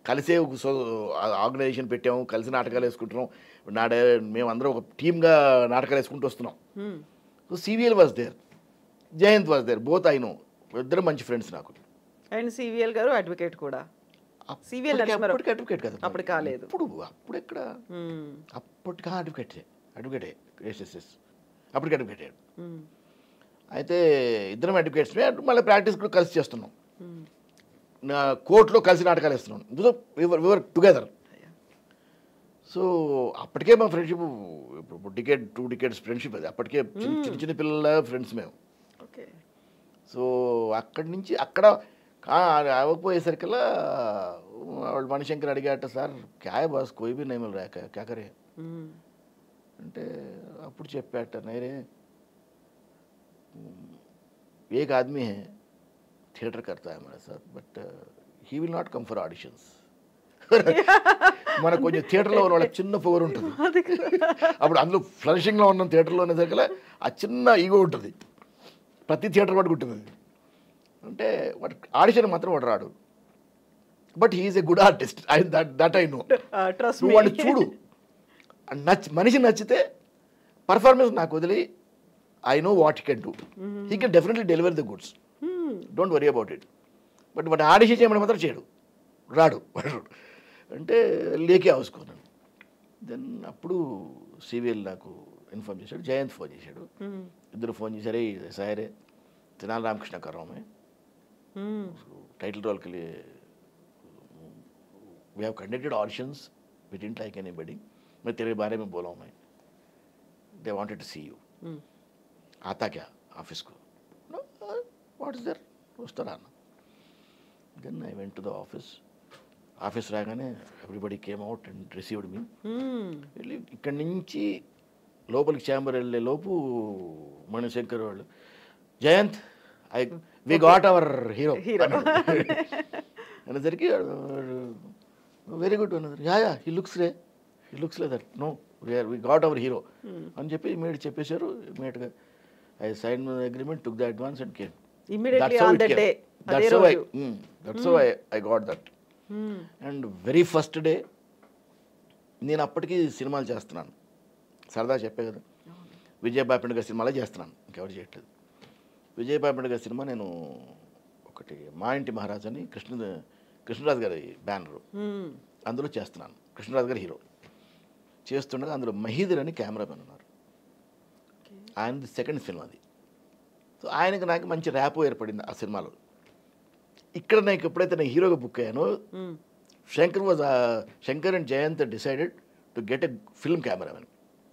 కలిసే ఒక సో ఆర్గనైజేషన్ పెట్టాము కలిసి నాటకాలు వేసుకుంటున్నాం నాడే మేమందరం ఒక టీమ్గా నాటకాలు వేసుకుంటూ వస్తున్నాం hmm. So CVL was there Jayant was there both I know ఇద్దరు మంచి ఫ్రెండ్స్ నాకు అండ్ సివిఎల్ గారు అడ్వకేట్ కూడా సివిఎల్ నరసింహారావు అప్పటికి అడ్వకేట్ కదా అప్పుడు కాలేదు. ఇప్పుడు అప్పుడు ఎక్కడ మ్మ్. అప్పటికా అడ్వకేటే అడ్వకేటే ఎస్ఎస్ఎస్ అప్పటికి అడ్వకేట్ అయ్యాడు మ్మ్. అయితే ఇద్దరం అడ్వకేట్స్మే మళ్ళీ ప్రాక్టీస్ కూడా కలిసి చేస్తున్నాం మ్మ్. నా కోర్టులో కలిసి నాటకాలు వేస్తున్నాం వివర్ టుగెదర్ సో అప్పటికే మా ఫ్రెండ్షిప్ ఇప్పుడు టికెట్ టూ టికెట్స్ ఫ్రెండ్షిప్ అది అప్పటికే చిన్న చిన్న చిన్న పిల్లల ఫ్రెండ్స్ మేము ఓకే సో అక్కడి నుంచి అక్కడ కా- అవ్వకపోయేసరికల్లా వాళ్ళు మణిశంకర్ అడిగాట సార్ క్యాయ్ బాస్ కోయి బి నైమల్ రా క్యా క్యా కరే మ్మ్. అంటే అప్పుడు చెప్పాట నైరే एक आदमी है थिएटर करता है हमारे साथ but he will not come for auditions మన కొంచెం థియేటర్లో ఉన్న వాళ్ళకి చిన్న పొగరు ఉంటుంది అప్పుడు అందులో ఫ్లరిషింగ్లో ఉన్న థియేటర్లో అనేసరికి ఆ చిన్న ఈగో ఉంటుంది ప్రతి థియేటర్ వాడికి ఉంటుంది అంటే వాడు ఆడిషన్ మాత్రం వాడు రాడు but he's a good artist I that that I know trust నువ్వు వాడిని చూడు నచ్చి మనిషి నచ్చితే పర్ఫార్మెన్స్ నాకు వదిలి I know what can do he can definitely deliver the goods don't worry about it but వాడు ఆడిషన్ చేయమని మాత్రం చేయడు రాడు వాడు అంటే లేకే అవసుకోన్నాను దెన్ అప్పుడు సివిఎల్ నాకు ఇన్ఫార్మ్ చేశాడు జయంత్ ఫోన్ చేశాడు ఇద్దరు ఫోన్ చేశారు సాయరే తెనాలి రామకృష్ణ కర్రమే टाइटल रोल के लिए we have conducted auditions we didn't like anybody मैं तेरे बारे में बोला हूँ मैं they wanted to see you आता क्या ऑफिस को व्हाट इज देयर వస్తారా అన్న then I went to the office office రాగానే everybody came out and received me వెళ్ళి ఇక్కడి నుంచి లోపలికి ఛాంబర్ వెళ్ళే లోపు మణిశంకర్ వాళ్ళు Jayant I we got our hero Hero. అనేసరికి వెరీ గుడ్ అన్నది యా యా హీ లుక్స్ రే హీ లుక్స్ లే that no we're we got our hero అని చెప్పి ఇమీడియట్ చెప్పేశారు ఇమీడియట్గా I sign agreement took the advance and came Immediately on that day, అదే that's I రోజు. That's I I got that and very first day నేను అప్పటికి సినిమాలు చేస్తున్నాను సరదా చెప్పే కదా విజయబాయి పండుగ సినిమాలే చేస్తున్నాను ఇంకెవరు చేయట్లేదు విజయబాయి పండుగ సినిమా నేను ఒకటి మా ఇంటి మహారాజ్ అని కృష్ణ కృష్ణరాజు గారి బ్యానరు అందులో చేస్తున్నాను కృష్ణరాజు గారి హీరో చేస్తుండగా అందులో మహీదర్ అని కెమెరామెన్ ఉన్నారు ఆయనది సెకండ్ సినిమా అది సో ఆయనకి నాకు మంచి ర్యాపో ఏర్పడింది ఆ సినిమాలో ఇక్కడ నాకు ఎప్పుడైతే నేను హీరోగా బుక్ అయ్యానో Shankar was Shankar and Jayant decided to get a film cameraman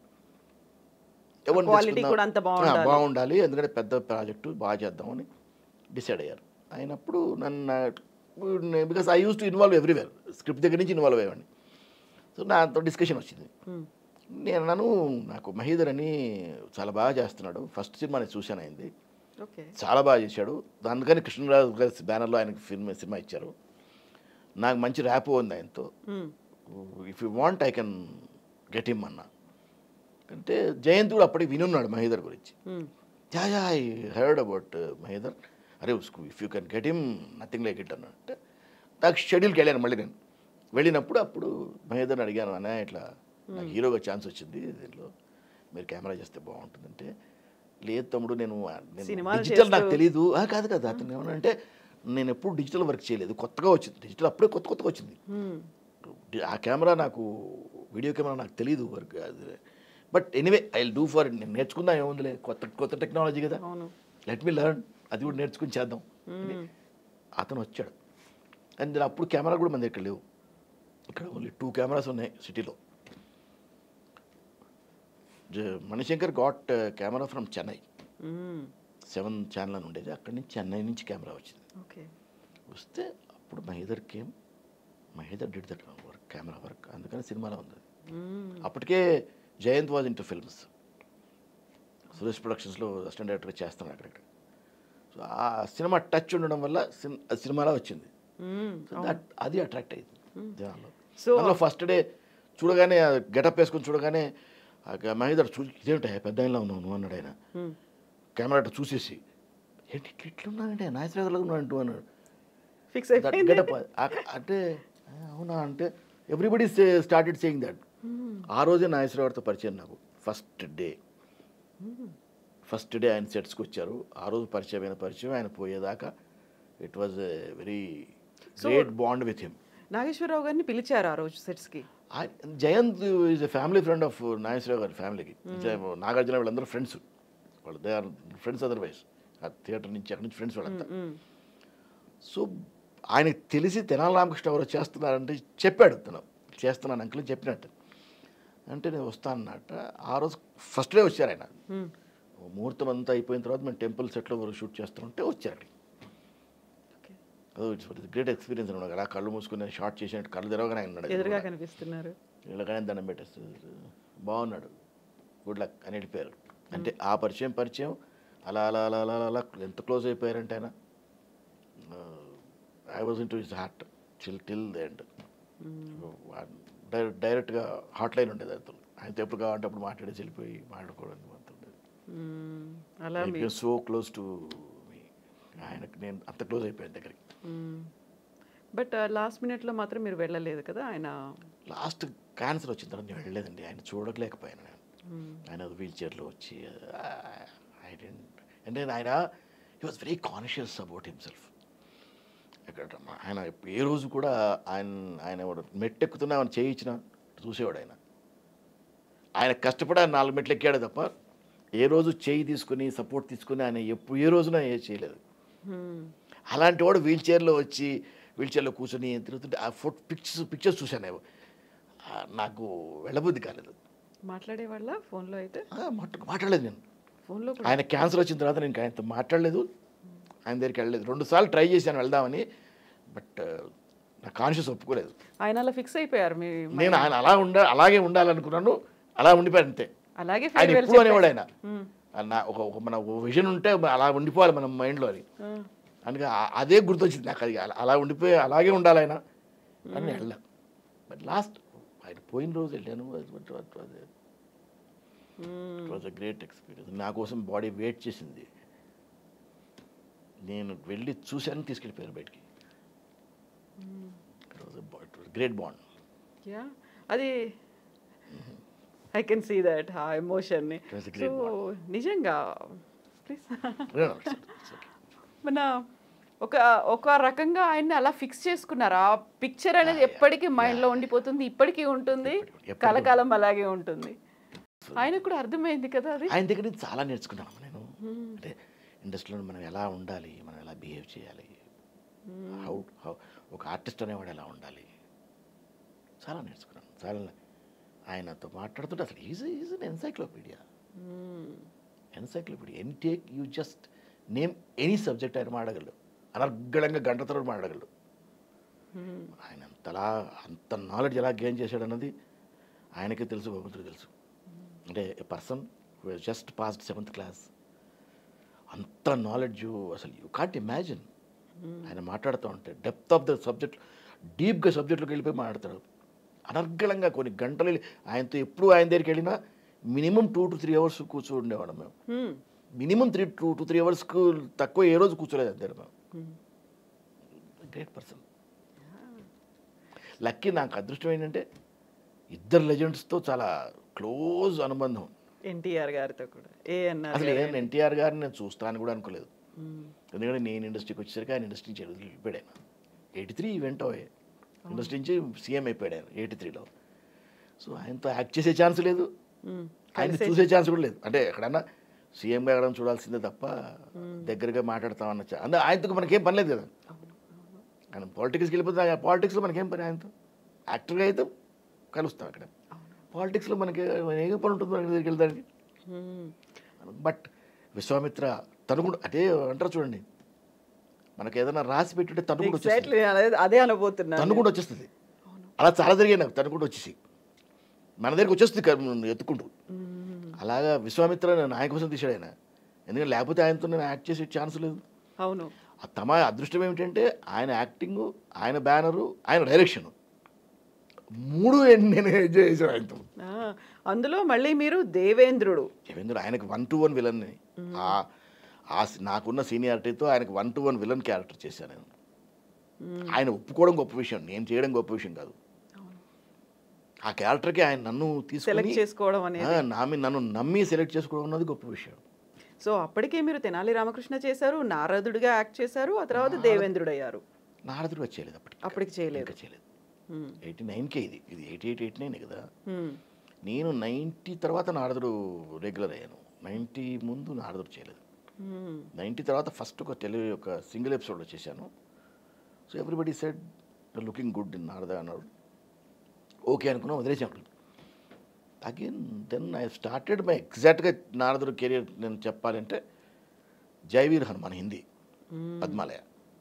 ఎవరిని Quality తీసుకుందాం? కూడా అంత ఆ, బాగుండాలి. బాగుండాలి ఎందుకంటే పెద్ద ప్రాజెక్టు బాగా చేద్దామని డిసైడ్ అయ్యారు అయినప్పుడు నన్ను because I use to involve everywhere script దగ్గర నుంచి ఇన్వాల్వ్ అయ్యేవాడిని సో నాతో డిస్కషన్ వచ్చింది నేను అన్నాను నాకు మహీధర్ అని చాలా బాగా చేస్తున్నాడు ఫస్ట్ సినిమా నేను చూశాను అయింది ఓకే చాలా బాగా చేశాడు అందుకని కృష్ణరాజు గారి బ్యానర్లో ఆయనకి ఫిల్మ్ సినిమా ఇచ్చారు నాకు మంచి ర్యాప్ ఉంది ఆయనతో if you want I can get him అన్న అంటే జయంత్ కూడా అప్పటికి వినున్నాడు మహేదర్ గురించి yeah yeah I heard about Mahendar అరే ఉస్కు if you can get him nothing like it అన్న అంటే నాకు షెడ్యూల్కి వెళ్ళాను మళ్ళీ నేను వెళ్ళినప్పుడు అప్పుడు మహేదర్ని అడిగాను అన్న ఇట్లా నాకు హీరోగా ఛాన్స్ వచ్చింది దీనిలో మీరు కెమెరా చేస్తే బాగుంటుందంటే లేదు తమ్ముడు నేను నేను సినిమాలు డిజిటల్ నాకు చేస్తూ- తెలియదు "ఆ, కాదు కాదు అతను ఏమనంటే నేను ఎప్పుడు డిజిటల్ వర్క్ చేయలేదు కొత్తగా వచ్చింది డిజిటల్ అప్పుడే కొత్త కొత్తగా వచ్చింది డి- ఆ కెమెరా నాకు వీడియో కెమెరా నాకు తెలియదు వర్క్ అది but anyway I do for నేను నేర్చుకుందాం ఏముందిలే కొత్త కొత్త టెక్నాలజీ కదా అవును లెట్ మీ లెర్న్ అది కూడా నేర్చుకుని చేద్దాం అని అతను వచ్చాడు అండ్ నేను అప్పుడు కెమెరా కూడా మన దగ్గర లేవు ఇక్కడ ఓన్లీ టూ కెమెరాస్ ఉన్నాయి సిటీలో జ- Manishankar got camera from Chennai seven channel అని ఉండేది అక్కడి నుంచి చెన్నై నుంచి కెమెరా వచ్చింది ఓకే వస్తే అప్పుడు Mahendar came Mahendar did that work camera work అందుకని సినిమాలో ఉంది అప్పటికే Jayant was into films Suresh ప్రొడక్షన్స్లో అసిస్టెంట్ డైరెక్టర్గా చేస్తాను అక్కడక్కడ సో ఆ సినిమా టచ్ ఉండడం వల్ల సిన్- ఆ సినిమాలో వచ్చింది సో దట్ అది అట్రాక్ట్ అయింది జనాల్లో So- అందులో ఫస్ట్ డే చూడగానే గెటప్ వేసుకొని చూడగానే ఆ గ- మహేదర్ చూ ఇదేమిటా పెద్ద ఆయనలా ఉన్నావు నువ్వు అన్నాడు ఆయన కెమెరా అట్లా చూసేసి ఏంటి ఇట్లా ఇట్లున్నానంటే నాయసరాజులో ఉన్నాడు అన్నాడు ఫిక్స్ దట్ అయిపోయింది గెటప్ అంటే అవునా అంటే ఎవ్రీబడి స్టార్టెడ్ సేయింగ్ దట్ ఆ రోజే నాగేశ్వరరావుతో పరిచయం నాకు ఫస్ట్ డే ఫస్ట్ డే ఆయన సెట్స్కి వచ్చారు ఆ రోజు పరిచయమైన పరిచయం ఆయన పోయేదాకా it was very great bond with him Nageswara Rao గారిని పిలిచారు ఆ రోజు సెట్స్కి Jayant is a family friend of Nageswara Rao గారి ఫ్యామిలీకి నాగార్జున వీళ్ళందరూ ఫ్రెండ్స్ వాళ్ళు దే ఆర్ ఫ్రెండ్స్ అదర్వైజ్ ఆ థియేటర్ నుంచి అక్కడి నుంచి ఫ్రెండ్స్ వాళ్ళంతా సో ఆయనకి తెలిసి తెనాలి రామకృష్ణ ఎవరో చేస్తున్నారంటే చెప్పాడు తను చేస్తున్నాను అంకుల్ చెప్పినట్టు అంటే నేను వస్తాను అన్నట్ట ఆ రోజు ఫస్ట్ డే వచ్చారు ఆయన ముహూర్తం అంతా అయిపోయిన తర్వాత మేము టెంపుల్ సెట్లో షూట్ చేస్తుంటే వచ్చారు అదో ఇట్స్ గ్రేట్ ఎక్స్పీరియన్స్ అనమాట అలా కళ్ళు మూసుకుని షార్ట్ చేసినట్టు కళ్ళు తెరవగానే ఆయన ఉన్నాడు ఎదురుగా కనిపిస్తున్నారు వీళ్ళకనే దండం పెట్టేస్తారు బాగున్నాడు గుడ్ లక్ అని వెళ్ళిపోయారు అంటే ఆ పరిచయం పరిచయం అలా అలా అలా అలా అలా ఎంత క్లోజ్ అయిపోయారంటే ఆయన I was into his heart chill till the end డైరెక్ట్గా హాట్ లైన్ ఉండేది ఆయనతో ఆయనతో ఎప్పుడు కావాలంటే అప్పుడు మాట్లాడేసి వెళ్ళిపోయి మాట్లాడుకోవడానికి అంత ఉండేది మ్మ్. అలా మీ సో క్లోజ్ టు మీ ఆయనకు నేను అంత క్లోజ్ అయిపోయాను దగ్గరికి బట్ లాస్ట్ మినిట్లో మాత్రం మీరు వెళ్ళలేదు కదా ఆయన లాస్ట్ క్యాన్సర్ వచ్చిన తర్వాత నేను వెళ్ళలేదండి ఆయన చూడలేకపోయాను నేను ఆయన వీల్ చైర్లో వచ్చి ఐ డెంట్ అంటే ఆయన he was very conscious about himself ఎక్కడ ఆయన ఏ రోజు కూడా ఆయన ఆయన మెట్టెక్కుతున్నా ఆయన చేయించిన చూసేవాడు ఆయన ఆయన కష్టపడి ఆయన నాలుగు మెట్లు ఎక్కాడు తప్ప ఏ రోజు చేయి తీసుకుని సపోర్ట్ తీసుకుని ఆయన ఎప్పుడు ఏ రోజున ఏ చేయలేదు అలాంటి వాడు వీల్ చైర్లో వచ్చి వీల్ చైర్లో కూర్చొని తిరుగుతుంటే ఆ ఫోటో పిక్చర్స్ పిక్చర్స్ చూశాను నేను. ఆ, నాకు వెళ్ళబుద్ధి కాలేదు మాట్లాడే వాళ్ళ ఫోన్లో అయితే ఆ, మాట్లా- మాట్లాడలేదు నేను ఫోన్లో కూడా ఆయన క్యాన్సర్ వచ్చిన తర్వాత నేను ఆయనతో మాట్లాడలేదు ఆయన దగ్గరికి వెళ్ళలేదు రెండు సార్లు ట్రై చేశాను వెళ్దామని బట్ నా కాన్షియస్ ఒప్పుకోలేదు ఆయన అలా ఫిక్స్ అయిపోయారు మీ నేను ఆయన అలా ఉండ అలాగే ఉండాలనుకున్నాను అలా ఉండిపోయాను అంతే అలాగే ఆయన farewell ఎప్పుడు అనేవాడు ఆయన మ్మ్. ఆ నా ఒక ఒక మన విజన్ ఉంటే అలా ఉండిపోవాలి మన మైండ్లో అని అందుకే ఆ- అదే గుర్తొచ్చింది నాకు అది అలా- అలా ఉండిపోయి అలాగే ఉండాలి ఆయన అని నేను వెళ్ళాను బట్ లాస్ట్ ఆయన పోయిన రోజు వెళ్ళాను it was a great experience నా కోసం బాడీ వెయిట్ చేసింది నేను వెళ్ళి చూశాను తీసుకెళ్ళిపోయాను బయటికి it was great bond yeah అది I can see that uh ఎమోషన్ని It was a so great నిజంగా ప్లీజ్ okay. మన ఒక ఒక రకంగా ఆయన్ని అలా ఫిక్స్ చేసుకున్నారు ఆ పిక్చర్ అనేది ఎప్పటికీ మైండ్లో ఉండిపోతుంది ఇప్పటికీ ఉంటుంది ఎప్పటికీ కలకాలం అలాగే ఉంటుంది ఆయనకు కూడా అర్థమైంది కదా అది ఆయన దగ్గర నుంచి చాలా నేర్చుకున్నాను నేను అంటే ఇండస్ట్రీలో మనం ఎలా ఉండాలి మనం ఎలా బిహేవ్ చేయాలి హౌ హౌ ఒక ఆర్టిస్ట్ అనేవాడు ఎలా ఉండాలి చాలా నేర్చుకున్నాను చాలా ఆయనతో మాట్లాడుతుంటే అసలు is is an encyclopedia encyclopedia an take you just name any subject ఆయన మాడగలడు అనర్గళంగా గంట తరబడి మాడగలడు ఆయన అంతలా అంత నాలెడ్జ్ ఎలా గెయిన్ చేశాడు అన్నది ఆయనకే తెలుసు భగవంతుడికి తెలుసు అంటే a person who just passed seventh class అంత నాలెడ్జ్ అసలు యూ కాంట్ ఇమాజిన్ ఆయన మాట్లాడుతూ ఉంటే డెప్త్ ఆఫ్ ద సబ్జెక్ట్ డీప్గా సబ్జెక్ట్లోకి వెళ్ళిపోయి మాట్లాడతాడు అనర్గళంగా కొన్ని గంటలు వెళ్ళి ఆయనతో ఎప్పుడు ఆయన దగ్గరికి వెళ్ళినా minimum two to three hours కూర్చో ఉండేవాడు మేము Hmm. Minimum three two to three అవర్స్కు తక్కువ ఏ రోజు కూర్చోలేదు అంతే మేము గ్రేట్ పర్సన్ లక్కీ నాకు అదృష్టం ఏంటంటే ఇద్దరు లెజెండ్స్తో చాలా క్లోజ్ అనుబంధం ఎన్టీఆర్ గారితో కూడా ఏ అన్నారు అసలు ఏం ఎన్టీఆర్ గారిని నేను చూస్తాను కూడా అనుకోలేదు ఎందుకంటే నేను ఇండస్ట్రీకి వచ్చేసరికి ఆయన ఇండస్ట్రీ నుంచి వెళ్ళిపోయాడు ఆయన ఎయిటీ త్రీ ఈవెంట్ అయ్యే ఇండస్ట్రీ నుంచి సీఎం అయిపోయాడు ఆయన ఎయిటీ త్రీలో సో ఆయనతో యాక్ట్ చేసే ఛాన్స్ లేదు ఆయన చూసే ఛాన్స్ కూడా లేదు అంటే ఎక్కడన్నా సీఎంగా ఎక్కడ చూడాల్సిందే తప్ప దగ్గరగా మాట్లాడతామన్న ఛా- అంటే ఆయనతో మనకేం పని లేదు కదా ఆయన పాలిటిక్స్కి వెళ్ళిపోతే పాలిటిక్స్లో మనకేం పని ఆయనతో యాక్టర్గా అయితే కలుస్తాం అక్కడ పాలిటిక్స్లో మనకి ఏం పని ఉంటుంది మనకి దగ్గరికి వెళ్ళడానికి బట్ విశ్వామిత్ర తను కూడా అదే అంటారు చూడండి మనకి ఏదైనా రాసి పెట్టుంటే తను కూడా వచ్చేస్తుంది ఎగ్జాక్ట్లీ అదే అనబోతున్నాను తను కూడా వచ్చేస్తుంది అలా చాలా జరిగాయి నాకు తను కూడా వచ్చేసి మన దగ్గరికి వచ్చేస్తుంది క- ఎత్తుకుంటూ అలాగా విశ్వామిత్ర నాయక కోసం తీశాడు ఆయన ఎందుకంటే లేకపోతే ఆయనతో నేను యాక్ట్ చేసే ఛాన్స్ లేదు అవును ఆ తమ అదృష్టం ఏమిటంటే ఆయన యాక్టింగ్ ఆయన బ్యానరు ఆయన డైరెక్షన్ మూడు నేను ఎంజాయ్ చేశాను ఆయనతో ఆ, అందులో మళ్ళీ మీరు దేవేంద్రుడు దేవేంద్ర ఆయనకు వన్ టు వన్ విలన్ ఆ ఆ సి- నాకున్న సీనియారిటీతో ఆయనకు one to one villain character చేశాను నేను ఆయన ఒప్పుకోవడం గొప్ప విషయం నేను చేయడం గొప్ప విషయం కాదు ఆ క్యారెక్టర్కి ఆయన నన్ను సెలెక్ట్ తీసుకుని చేసుకోవడం అనేది ఆ, నా మీద నన్ను నమ్మి సెలెక్ట్ చేసుకోవడం అన్నది గొప్ప విషయం సో అప్పటికే మీరు తెనాలి రామకృష్ణ చేశారు నారదుడిగా యాక్ట్ చేశారు ఆ తర్వాత దేవేంద్రుడు అయ్యారు నారదుడు వచ్చేయలేదు అప్పటికి అప్పటికి చేయలేదు. ఇంకా చేయలేదు ఎయిటీ నైన్కే ఇది ఇది ఎయిటీ ఎయిట్ ఎయిటీ నైన్ కదా మ్మ్. నేను నైంటీ తర్వాత నారదుడు రెగ్యులర్ అయ్యాను నైంటీ ముందు నారదుడు చేయలేదు మ్మ్. నైంటీ తర్వాత ఫస్ట్ ఒక టెలి ఒక సింగిల్ ఎపిసోడ్ చేశాను so everybody said looking good in Narada అన్నాడు ఓకే అనుకున్నా వదిలేసాను again then I started my ఎగ్జాక్ట్గా నారదుడు కెరియర్ నేను చెప్పాలంటే జైవీర్ హనుమాన్ హిందీ పద్మాలయ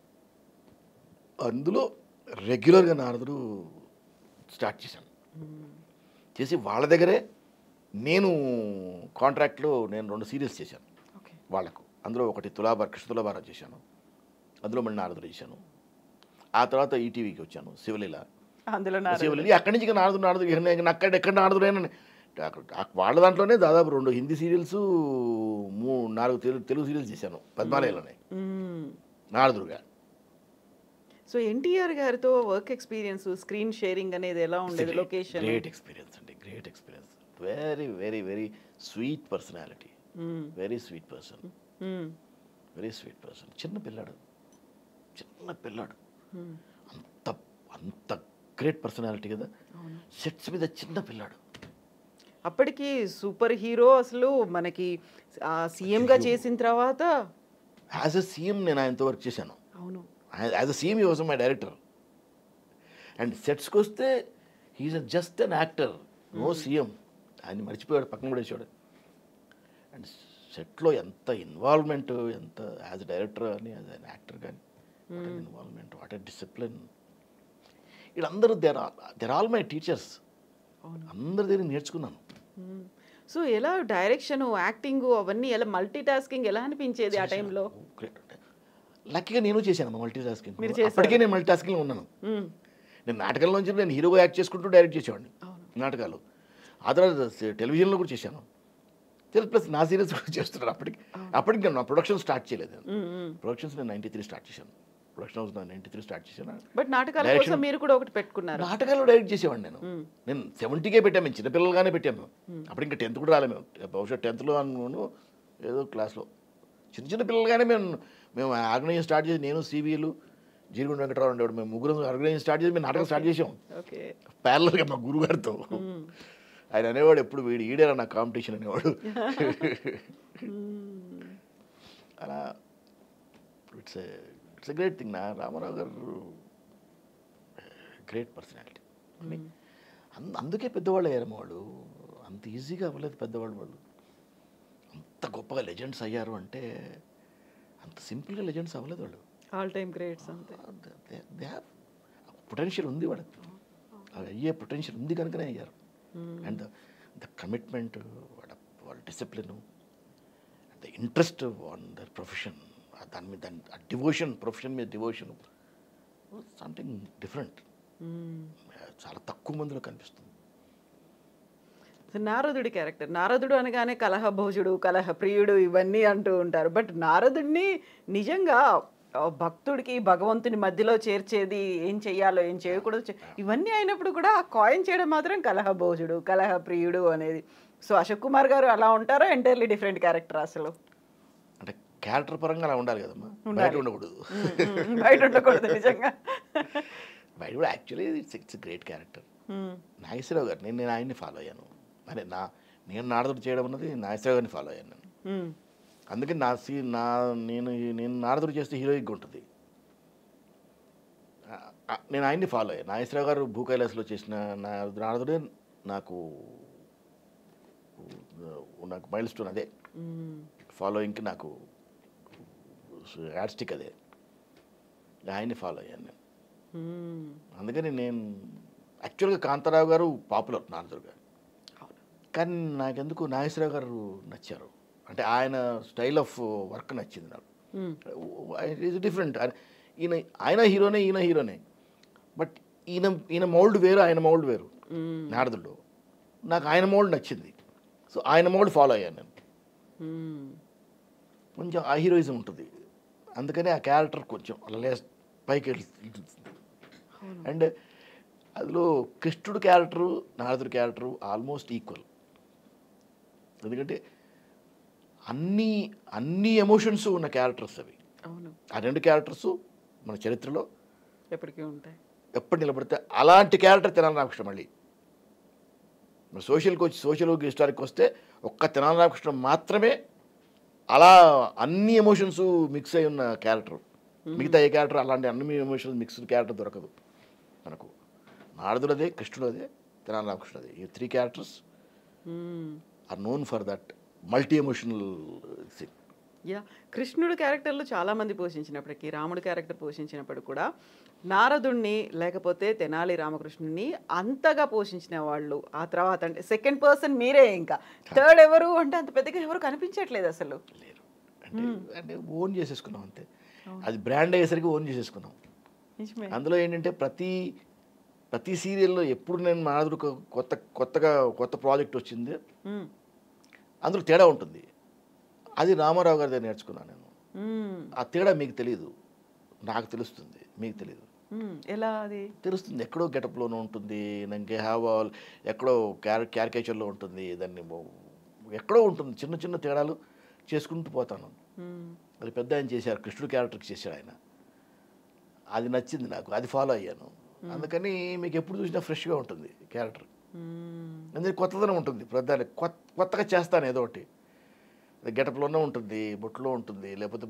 అందులో రెగ్యులర్గా నారదుడు స్టార్ట్ చేశాను చేసి వాళ్ళ దగ్గరే నేను కాంట్రాక్ట్లో నేను రెండు సీరియల్స్ చేశాను ఓకే వాళ్ళకు అందులో ఒకటి తులాభార కృష్ణ తులాభారం చేశాను అందులో మళ్ళీ నారదుడు చేశాను ఆ తర్వాత ఈటీవీకి వచ్చాను శివలీల అందులో నారదుడు. శివలీల అక్కడి నుంచి ఇక నారదుడు నారదుడు ఇక నేను అక్కడ ఎక్కడ నారదుడైనా వాళ్ళ దాంట్లోనే దాదాపు రెండు హిందీ సీరియల్స్ మూ నాలుగు తెలుగు తెలుగు సీరియల్స్ చేశాను పద్మాలయలోనే మ్మ్. నారదుడుగా సో ఎన్టీఆర్ గారితో వర్క్ ఎక్స్పీరియన్స్ స్క్రీన్ షేరింగ్ అనేది ఎలా ఉండేది లొకేషన్ గ్రేట్ ఎక్స్పీరియన్స్ అండి great experience very very very sweet personality very sweet person very sweet person చిన్న పిల్లాడు చిన్న పిల్లాడు అంత అంత గ్రేట్ పర్సనాలిటీ కదా సెట్స్ మీద చిన్న పిల్లాడు అప్పటికి సూపర్ హీరో అసలు మనకి సీఎం గా చేసిన తర్వాత యాజ్ అ సీఎం నేను ఆయనతో వర్క్ చేశాను అవును as a CM he was my director and సెట్స్కి వస్తే he is just an actor no CM ఆయన మర్చిపోయాడు పక్కన పడేసాడు అండ్ సెట్లో ఎంత ఇన్వాల్వ్మెంట్ ఎంత యాజ్ డైరెక్టర్ కానీ యాజ్ అన్ యాక్టర్ కానీ వాట్ ఇన్వాల్వ్మెంట్ వాట్ డిసిప్లిన్ వీళ్ళందరూ they're they're all my teachers అందరి దగ్గర నేర్చుకున్నాను సో ఎలా డైరెక్షన్ యాక్టింగ్ అవన్నీ ఎలా మల్టీ టాస్కింగ్ ఎలా అనిపించేది ఆ టైంలో గ్రేట్ లక్కీగా నేను చేశాను మల్టీ టాస్కింగ్ మీరు చేశారు. అప్పటికే నేను మల్టీ టాస్కింగ్ ఉన్నాను నేను నాటకంలోంచి నేను హీరోగా యాక్ట్ చేసుకుంటూ డైరెక్ట్ చేసేవాడిని నాటకాలు ఆ తర్వాత స- టెలివిజన్లో కూడా చేశాను తెలుగు ప్లస్ నా సీరియల్స్ కూడా చేస్తున్నాను అప్పటికి అప్పటికి నేను నా ప్రొడక్షన్ స్టార్ట్ చేయలేదు ప్రొడక్షన్స్ నేను నైంటీ త్రీ స్టార్ట్ చేశాను production house ninety three start చేశాను బట్ నాటకాల Direction- కోసం మీరు కూడా ఒకటి పెట్టుకున్నారు నాటకాలు డైరెక్ట్ చేసేవాడిని నేను నేను సెవెంటీకే పెట్టాము మేము చిన్నపిల్లలుగానే పెట్టాము అప్పుడు ఇంకా టెన్త్ కూడా రాలేము బహుశా టెన్త్లో అనుకోను ఏదో క్లాస్లో చిన్న చిన్న పిల్లలుగానే మేము మేము ఆర్గనైజ్ స్టార్ట్ చేసి నేను సిబిలు జీరుగుండ వెంకటరావు ఉండేవాడు మేము ముగ్గురు ఆర్గనైజ్ స్టార్ట్ చేసి మేము నాటకం స్టార్ట్ చేసాం ఓకే ప్యారలల్గా మా గురుగారితో ఆయన అనేవాడు ఎప్పుడు వీడు ఈడేరా నా కాంపిటీషన్ అనేవాడు అలా it's it's a great thing నా రామారావు గారు గ్రేట్ పర్సనాలిటీ అందుకే పెద్దవాళ్ళు అయ్యారు వాళ్ళు అంత ఈజీగా అవ్వలేదు పెద్దవాళ్ళు వాళ్ళు అంత గొప్పగా లెజెండ్స్ అయ్యారు అంటే అంత సింపుల్గా లెజెండ్స్ అవ్వలేదు వాళ్ళు ఆల్ టైమ్ గ్రేట్స్ అంతే దే హ్యావ్ పొటెన్షియల్ ఉంది వాళ్ళకి అది అయ్యే పొటెన్షియల్ ఉంది కనుకనే అయ్యారు అండ్ ద కమిట్మెంట్ వాళ్ళ వాళ్ళ discipline the interest on their profession దాని మీద దాని ఆ డివోషన్ ప్రొఫెషన్ మీద డివోషన్ సంథింగ్ డిఫరెంట్ చాలా తక్కువ మందిలో కనిపిస్తుంది సో నారదుడి క్యారెక్టర్ నారదుడు అనగానే కలహ భోజుడు కలహ ప్రియుడు ఇవన్నీ అంటూ ఉంటారు బట్ నారదుడిని నిజంగా ఆ, భక్తుడికి భగవంతుని మధ్యలో చేర్చేది ఏం చెయ్యాలో ఏం చేయకూడదు చే- ఇవన్నీ అయినప్పుడు కూడా ఆ కాయిన్ చేయడం మాత్రం కలహ భోజుడు కలహ ప్రియుడు అనేది సో అశోక్ కుమార్ గారు అలా ఉంటారా ఎంటైర్లీ డిఫరెంట్ క్యారెక్టర్ అసలు అంటే క్యారెక్టర్ పరంగా అలా ఉండాలి కదమ్మా ఉండాలి. బయట ఉండకూడదు మ్మ్. బయట ఉండకూడదు నిజంగా బయట కూడా actually it's it's great character మ్మ్. నాగేశ్వరరావు గారు నేను నేను ఆయన్ని ఫాలో అయ్యాను అదే నా నేను నారదుడు చేయడం అన్నది నాగేశ్వరరావు గారిని ఫాలో అయ్యాను నేను మ్మ్. అందుకే నా సీ నా నేను నేను నారదుడు చేస్తే హీరోయిక్ ఉంటుంది ఆ, ఆ, నేను ఆయన్ని ఫాలో అయ్యాను నాగేశ్వరరావు గారు భూ కైలాసలో చేసిన నా నారదుడే నాకు నాకు మైల్ స్టోన్ అదే మ్మ్. ఫాలోయింగ్కి నాకు యాడ్ స్టిక్ అదే ఆయన్ని ఫాలో అయ్యాను నేను మ్మ్. అందుకని నేను యాక్చువల్గా కాంతారావు గారు పాపులర్ నారదుడు గారు అవును. కానీ నాకెందుకు నాగేశ్వరరావు గారు నచ్చారు అంటే ఆయన స్టైల్ ఆఫ్ వర్క్ నచ్చింది నాకు మ్మ్. ఈజ్ డిఫరెంట్ ఈయన ఆయన హీరోనే ఈయన హీరోనే బట్ ఈయన ఈయన మౌల్డ్ వేరు ఆయన మౌల్డ్ వేరు మ్మ్. నారదుడు నాకు ఆయన మౌల్డ్ నచ్చింది సో ఆయన మౌల్డ్ ఫాలో అయ్యాను నేను మ్మ్. కొంచెం ఆ హీరోయిజం ఉంటుంది అందుకని ఆ క్యారెక్టర్ కొంచెం లెస్ పైకి వెళ్తుంది అండ్ అందులో కృష్ణుడు క్యారెక్టరు నారదుడు క్యారెక్టరు ఆల్మోస్ట్ ఈక్వల్ ఎందుకంటే అన్ని అన్ని ఎమోషన్స్ ఉన్న క్యారెక్టర్స్ అవి అవును ఆ రెండు క్యారెక్టర్స్ మన చరిత్రలో ఎప్పటికీ ఉంటాయి ఎప్పుడు నిలబడితే అలాంటి క్యారెక్టర్ తెనాలి రామకృష్ణ మళ్ళీ మరి సోషల్కి వచ్చి సోషల్ హిస్టారిక్ వస్తే ఒక్క తెనాలి రామకృష్ణ మాత్రమే అలా అన్ని ఎమోషన్స్ మిక్స్ అయి ఉన్న క్యారెక్టర్ మిగతా ఏ క్యారెక్టర్ అలాంటి అన్ని ఎమోషన్స్ మిక్స్డ్ క్యారెక్టర్ దొరకదు మనకు నారదుడు అదే కృష్ణుడు అదే తెనాలి రామకృష్ణ అదే ఈ త్రీ క్యారెక్టర్స్ మ్మ్. Are known for that multi emotional thing yeah కృష్ణుడు క్యారెక్టర్లు చాలా మంది పోషించినప్పటికీ రాముడు క్యారెక్టర్ పోషించినప్పుడు కూడా నారదుణ్ణి లేకపోతే తెనాలి రామకృష్ణుని అంతగా పోషించిన వాళ్ళు ఆ తర్వాత అంటే సెకండ్ పర్సన్ మీరే ఇంకా థర్డ్ ఎవరు అంటే అంత పెద్దగా ఎవరు కనిపించట్లేదు అసలు లేరు అంటే అంటే ఓన్ చేసేసుకున్నాం అంతే అది బ్రాండ్ అయ్యేసరికి ఓన్ చేసేసుకున్నాం నిజమే అందులో ఏంటంటే ప్రతి ప్రతి సీరియల్లో ఎప్పుడు నేను నారదుడు కొ- కొత్త కొత్తగా కొత్త ప్రాజెక్ట్ వచ్చింది మ్మ్. అందులో తేడా ఉంటుంది అది రామారావు గారి దగ్గర నేర్చుకున్నాను నేను మ్మ్. ఆ తేడా మీకు తెలియదు నాకు తెలుస్తుంది మీకు తెలియదు మ్మ్. ఎలా అది తెలుస్తుంది ఎక్కడో గెటప్లోనూ ఉంటుంది నాకు హావాల్ ఎక్కడో క్యార క్యారికేచర్లో ఉంటుంది దాన్ని ఓ- ఎక్కడో ఉంటుంది చిన్న చిన్న తేడాలు చేసుకుంటూ పోతాను మ్మ్. అది పెద్ద ఆయన చేశారు కృష్ణుడు క్యారెక్టర్కి చేశాడు ఆయన అది నచ్చింది నాకు అది ఫాలో అయ్యాను అందుకని మీకు ఎప్పుడు చూసినా ఫ్రెష్గా ఉంటుంది క్యారెక్టర్ మ్మ్. అందుకే కొత్తదనం ఉంటుంది ప్రధాని కొత్త కొత్తగా చేస్తాను ఏదో ఒకటి గెటప్లోనే ఉంటుంది బొట్టులో ఉంటుంది లేకపోతే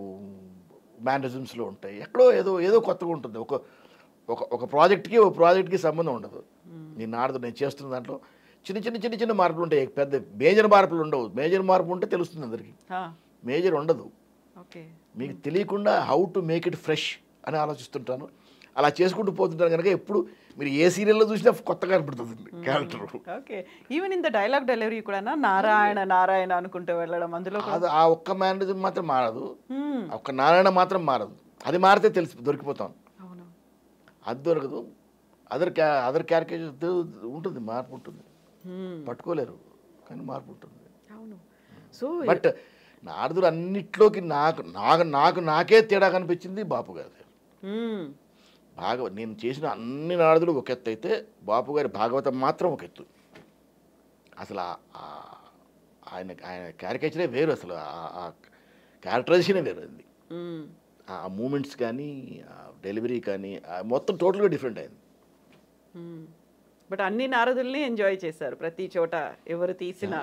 మేనరిజమ్స్లో ఉంటాయి ఎక్కడో ఏదో ఏదో కొత్తగా ఉంటుంది ఒక ఒక ఒక ప్రాజెక్ట్కి ఒక ప్రాజెక్ట్కి సంబంధం ఉండదు నేను నాడదు నేను చేస్తున్న దాంట్లో చిన్న చిన్న చిన్న చిన్న మార్పులు ఉంటాయి పెద్ద మేజర్ మార్పులు ఉండవు మేజర్ మార్పు ఉంటే తెలుస్తుంది అందరికీ ఆ, మేజర్ ఉండదు ఓకే మీకు తెలియకుండా how to make it fresh అని ఆలోచిస్తుంటాను అలా చేసుకుంటూ పోతుంటాను కనుక ఎప్పుడు మీరు ఏ సీరియల్లో చూసినా కొత్తగా కనపడుతుంది character okay even in the dialogue delivery కూడా నారాయణ నారాయణ అనుకుంటూ వెళ్ళడం అందులో కూడా- అది ఆ ఒక్క మేనేజర్ మాత్రం మారదు మ్మ్. ఆ ఒక్క నారాయణ మాత్రం మారదు అది మారితే తెలిసి దొరికిపోతాం అవును అది దొరకదు అదర్ క్యా అదర్ క్యారెక్టర్ ఉంటుంది మార్పు ఉంటుంది మ్మ్. పట్టుకోలేరు కానీ మార్పు ఉంటుంది అవును సో బట్ నారదుడు అన్నిట్లోకి నాకు నాకు నాకు నాకే తేడా కనిపించింది బాపు గారి మ్మ్. భాగవ నేను చేసిన అన్ని నారదులు ఒక ఎత్తు అయితే బాపు గారి భాగవతం మాత్రం ఒక ఎత్తు అసలు ఆ- ఆ- ఆయన ఆయన క్యారికేచరే వేరు అసలు ఆ- ఆ క్యారెక్టరైజేషనే వేరు అది మ్మ్. ఆ మూమెంట్స్ కానీ ఆ డెలివరీ కానీ ఆ మొత్తం టోటల్గా డిఫరెంట్ అయింది మ్మ్. బట్ అన్ని నారదుల్ని ఎంజాయ్ చేశారు ప్రతి చోట ఎవరు తీసినా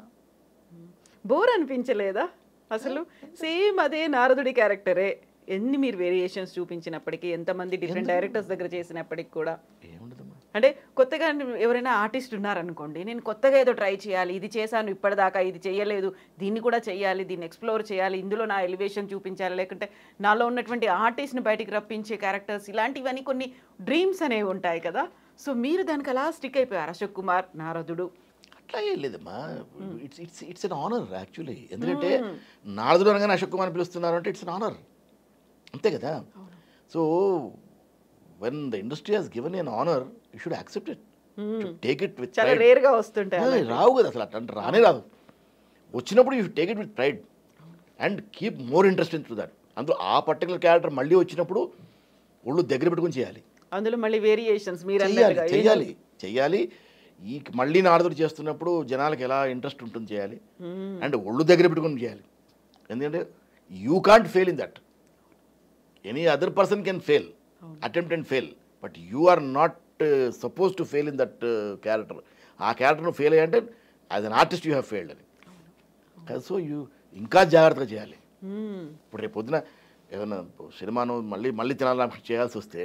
బోర్ అనిపించలేదా అసలు సేమ్ అదే నారదుడి క్యారెక్టరే ఎన్ని మీరు వేరియేషన్స్ చూపించినప్పటికీ ఎంతమంది డిఫరెంట్ డైరెక్టర్స్ దగ్గర చేసినప్పటికీ కూడా ఏముండదమ్మా అంటే కొత్తగా ఎవరైనా ఆర్టిస్ట్ ఉన్నారనుకోండి నేను కొత్తగా ఏదో ట్రై చేయాలి ఇది చేశాను ఇప్పటిదాకా ఇది చేయలేదు దీన్ని కూడా చేయాలి దీన్ని ఎక్స్ప్లోర్ చేయాలి ఇందులో నా ఎలివేషన్ చూపించాలి లేకుంటే నాలో ఉన్నటువంటి ఆర్టిస్ట్ని బయటికి రప్పించే క్యారెక్టర్స్ ఇలాంటివన్నీ కొన్ని డ్రీమ్స్ అనేవి ఉంటాయి కదా సో మీరు దానికి అలా స్టిక్ అయిపోయారు అశోక్ కుమార్ నారదుడు అట్లా ఏం లేదమ్మా it's it's it's an honour actually ఎందుకంటే నారదుడు అనగానే అశోక్ కుమార్ పిలుస్తున్నారు అంటే ఇట్స్ అన్ ఆనర్ అంతే కదా so when the industry has given an honour you should accept it take it with చాలా రేర్గా వస్తుంటాయి అలాంటివి. రావు కదా అసలు అట్లా రానే రాదు వచ్చినప్పుడు you take it with pride and keep more interest in to that అందులో ఆ పర్టికులర్ క్యారెక్టర్ మళ్ళీ వచ్చినప్పుడు ఒళ్ళు దగ్గర పెట్టుకొని చేయాలి అందులో మళ్ళీ వేరియేషన్స్ మీరు చెయ్యాలి అన్నట్టుగా చెయ్యాలి చెయ్యాలి ఈ మళ్ళీ నారదుడు చేస్తున్నప్పుడు జనాలకి ఎలా ఇంట్రెస్ట్ ఉంటుంది చేయాలి అండ్ ఒళ్ళు దగ్గర పెట్టుకొని చేయాలి ఎందుకంటే you can't fail in that any other person can fail attempt and fail but you are not suppose to fail in that character ఆ క్యారెక్టర్ను ఫెయిల్ అయ్యంటే as an artist you have failed అని so you ఇంకా జాగ్రత్తగా చేయాలి మ్మ్. ఇప్పుడు రేపు పొద్దున ఏదైనా సినిమాను మళ్ళీ మళ్ళీ తినాలని చేయాల్సి వస్తే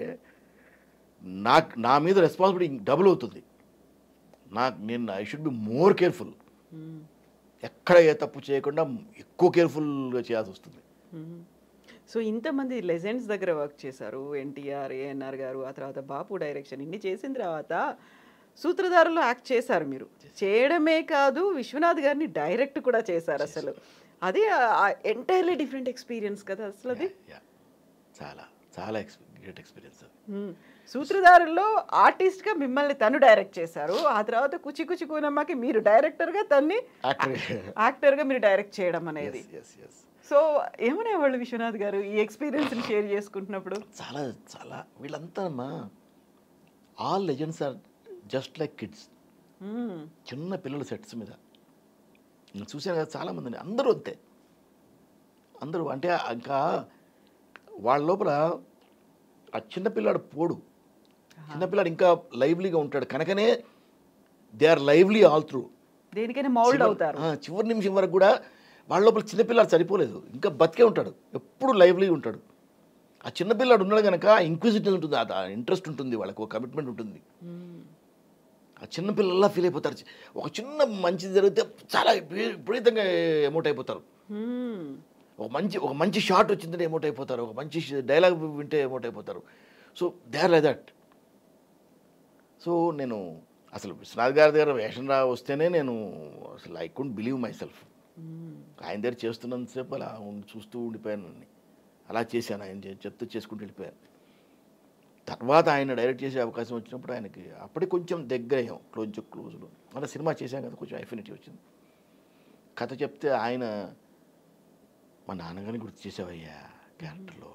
నాకు నా మీద రెస్పాన్సిబిలిటీ డబుల్ అవుతుంది నాకు నేను I should be more careful ఎక్కడ ఏ తప్పు చేయకుండా ఎక్కువ కేర్ఫుల్గా చేయాల్సి వస్తుంది మ్మ్. సో ఇంతమంది లెజెండ్స్ దగ్గర వర్క్ చేశారు ఎన్టీఆర్ ఏఎన్ఆర్ గారు ఆ తర్వాత బాపు డైరెక్షన్ ఇన్ని చేసిన తర్వాత సూత్రధారులు యాక్ట్ చేశారు మీరు చేయడమే కాదు విశ్వనాథ్ గారిని డైరెక్ట్ కూడా చేశారు అసలు అదే ఎంటైర్లీ డిఫరెంట్ ఎక్స్పీరియన్స్ కదా అసలు అది Yeah. చాలా చాలా ఎక్స్ గ్రేట్ ఎక్స్పీరియన్స్ అది మ్మ్. సూత్రధారుల్లో ఆర్టిస్ట్ గా మిమ్మల్ని తను డైరెక్ట్ చేశారు ఆ తర్వాత కుచి కుచి కూనమ్మకి మీరు డైరెక్టర్ గా తన్ని యాక్టర్ యాక్టర్ గా మీరు డైరెక్ట్ చేయడం అనేది ఎస్ ఎస్ సో ఏమనేవాళ్ళు విశ్వనాథ్ గారు ఈ ఎక్స్పీరియన్స్ ని షేర్ చేసుకుంటున్నప్పుడు చాలా చాలా వీళ్ళంతా అమ్మా all legends are just like kids మ్మ్. చిన్న పిల్లల సెట్స్ మీద నేను చూశాను కదా చాలామందిని అందరూ అంతే అందరూ అంటే ఇంకా వాళ్ళ లోపల ఆ చిన్నపిల్లాడు పోడు చిన్నపిల్లాడు ఇంకా లైవ్లీగా ఉంటాడు కనుకనే they are lively all through దేనికైనా మౌల్డ్ అవుతారు చివరి నిమిషం వరకు కూడా వాళ్ళ లోపల చిన్నపిల్లాడు సరిపోలేదు ఇంకా బతికే ఉంటాడు ఎప్పుడు లైవ్లీ ఉంటాడు ఆ చిన్నపిల్లాడు ఉన్నాడు కనుక ఇంక్విజిటివ్ ఉంటుంది ఆ ఇంట్రెస్ట్ ఉంటుంది వాళ్ళకు ఒక కమిట్మెంట్ ఉంటుంది మ్మ్. ఆ చిన్న పిల్లల్లా ఫీల్ అయిపోతారు ఒక చిన్న మంచి జరిగితే చాలా విపరీ- విపరీతంగా ఎమోట్ అయిపోతారు మ్మ్. ఒక మంచి ఒక మంచి షాట్ వచ్చిందంటే ఎమోట్ అయిపోతారు ఒక మంచి డైలాగ్ వింటే ఎమోట్ అయిపోతారు so they are like that so నేను అసలు విశ్వనాథ్ గారి దగ్గర వేషం రా వస్తేనే నేను అసలు I couldn't believe myself మ్మ్. ఆయన దగ్గర చేస్తున్నంతసేపు అలా ఉండి చూస్తూ ఉండిపోయాను అన్ని. అలా చేశాను ఆయన చే- చెప్తూ చేసుకుంటూ వెళ్ళిపోయాను తర్వాత ఆయన డైరెక్ట్ చేసే అవకాశం వచ్చినప్పుడు ఆయనకి అప్పటికి కొంచెం దగ్గర అయ్యాం క్లోజ్ క్లోజ్లో అలా సినిమా చేశాం కదా కొంచెం ఐఫినిటీ వచ్చింది కథ చెప్తే ఆయన మా నాన్నగారిని గుర్తు చేసావయ్యా క్యారెక్టర్లో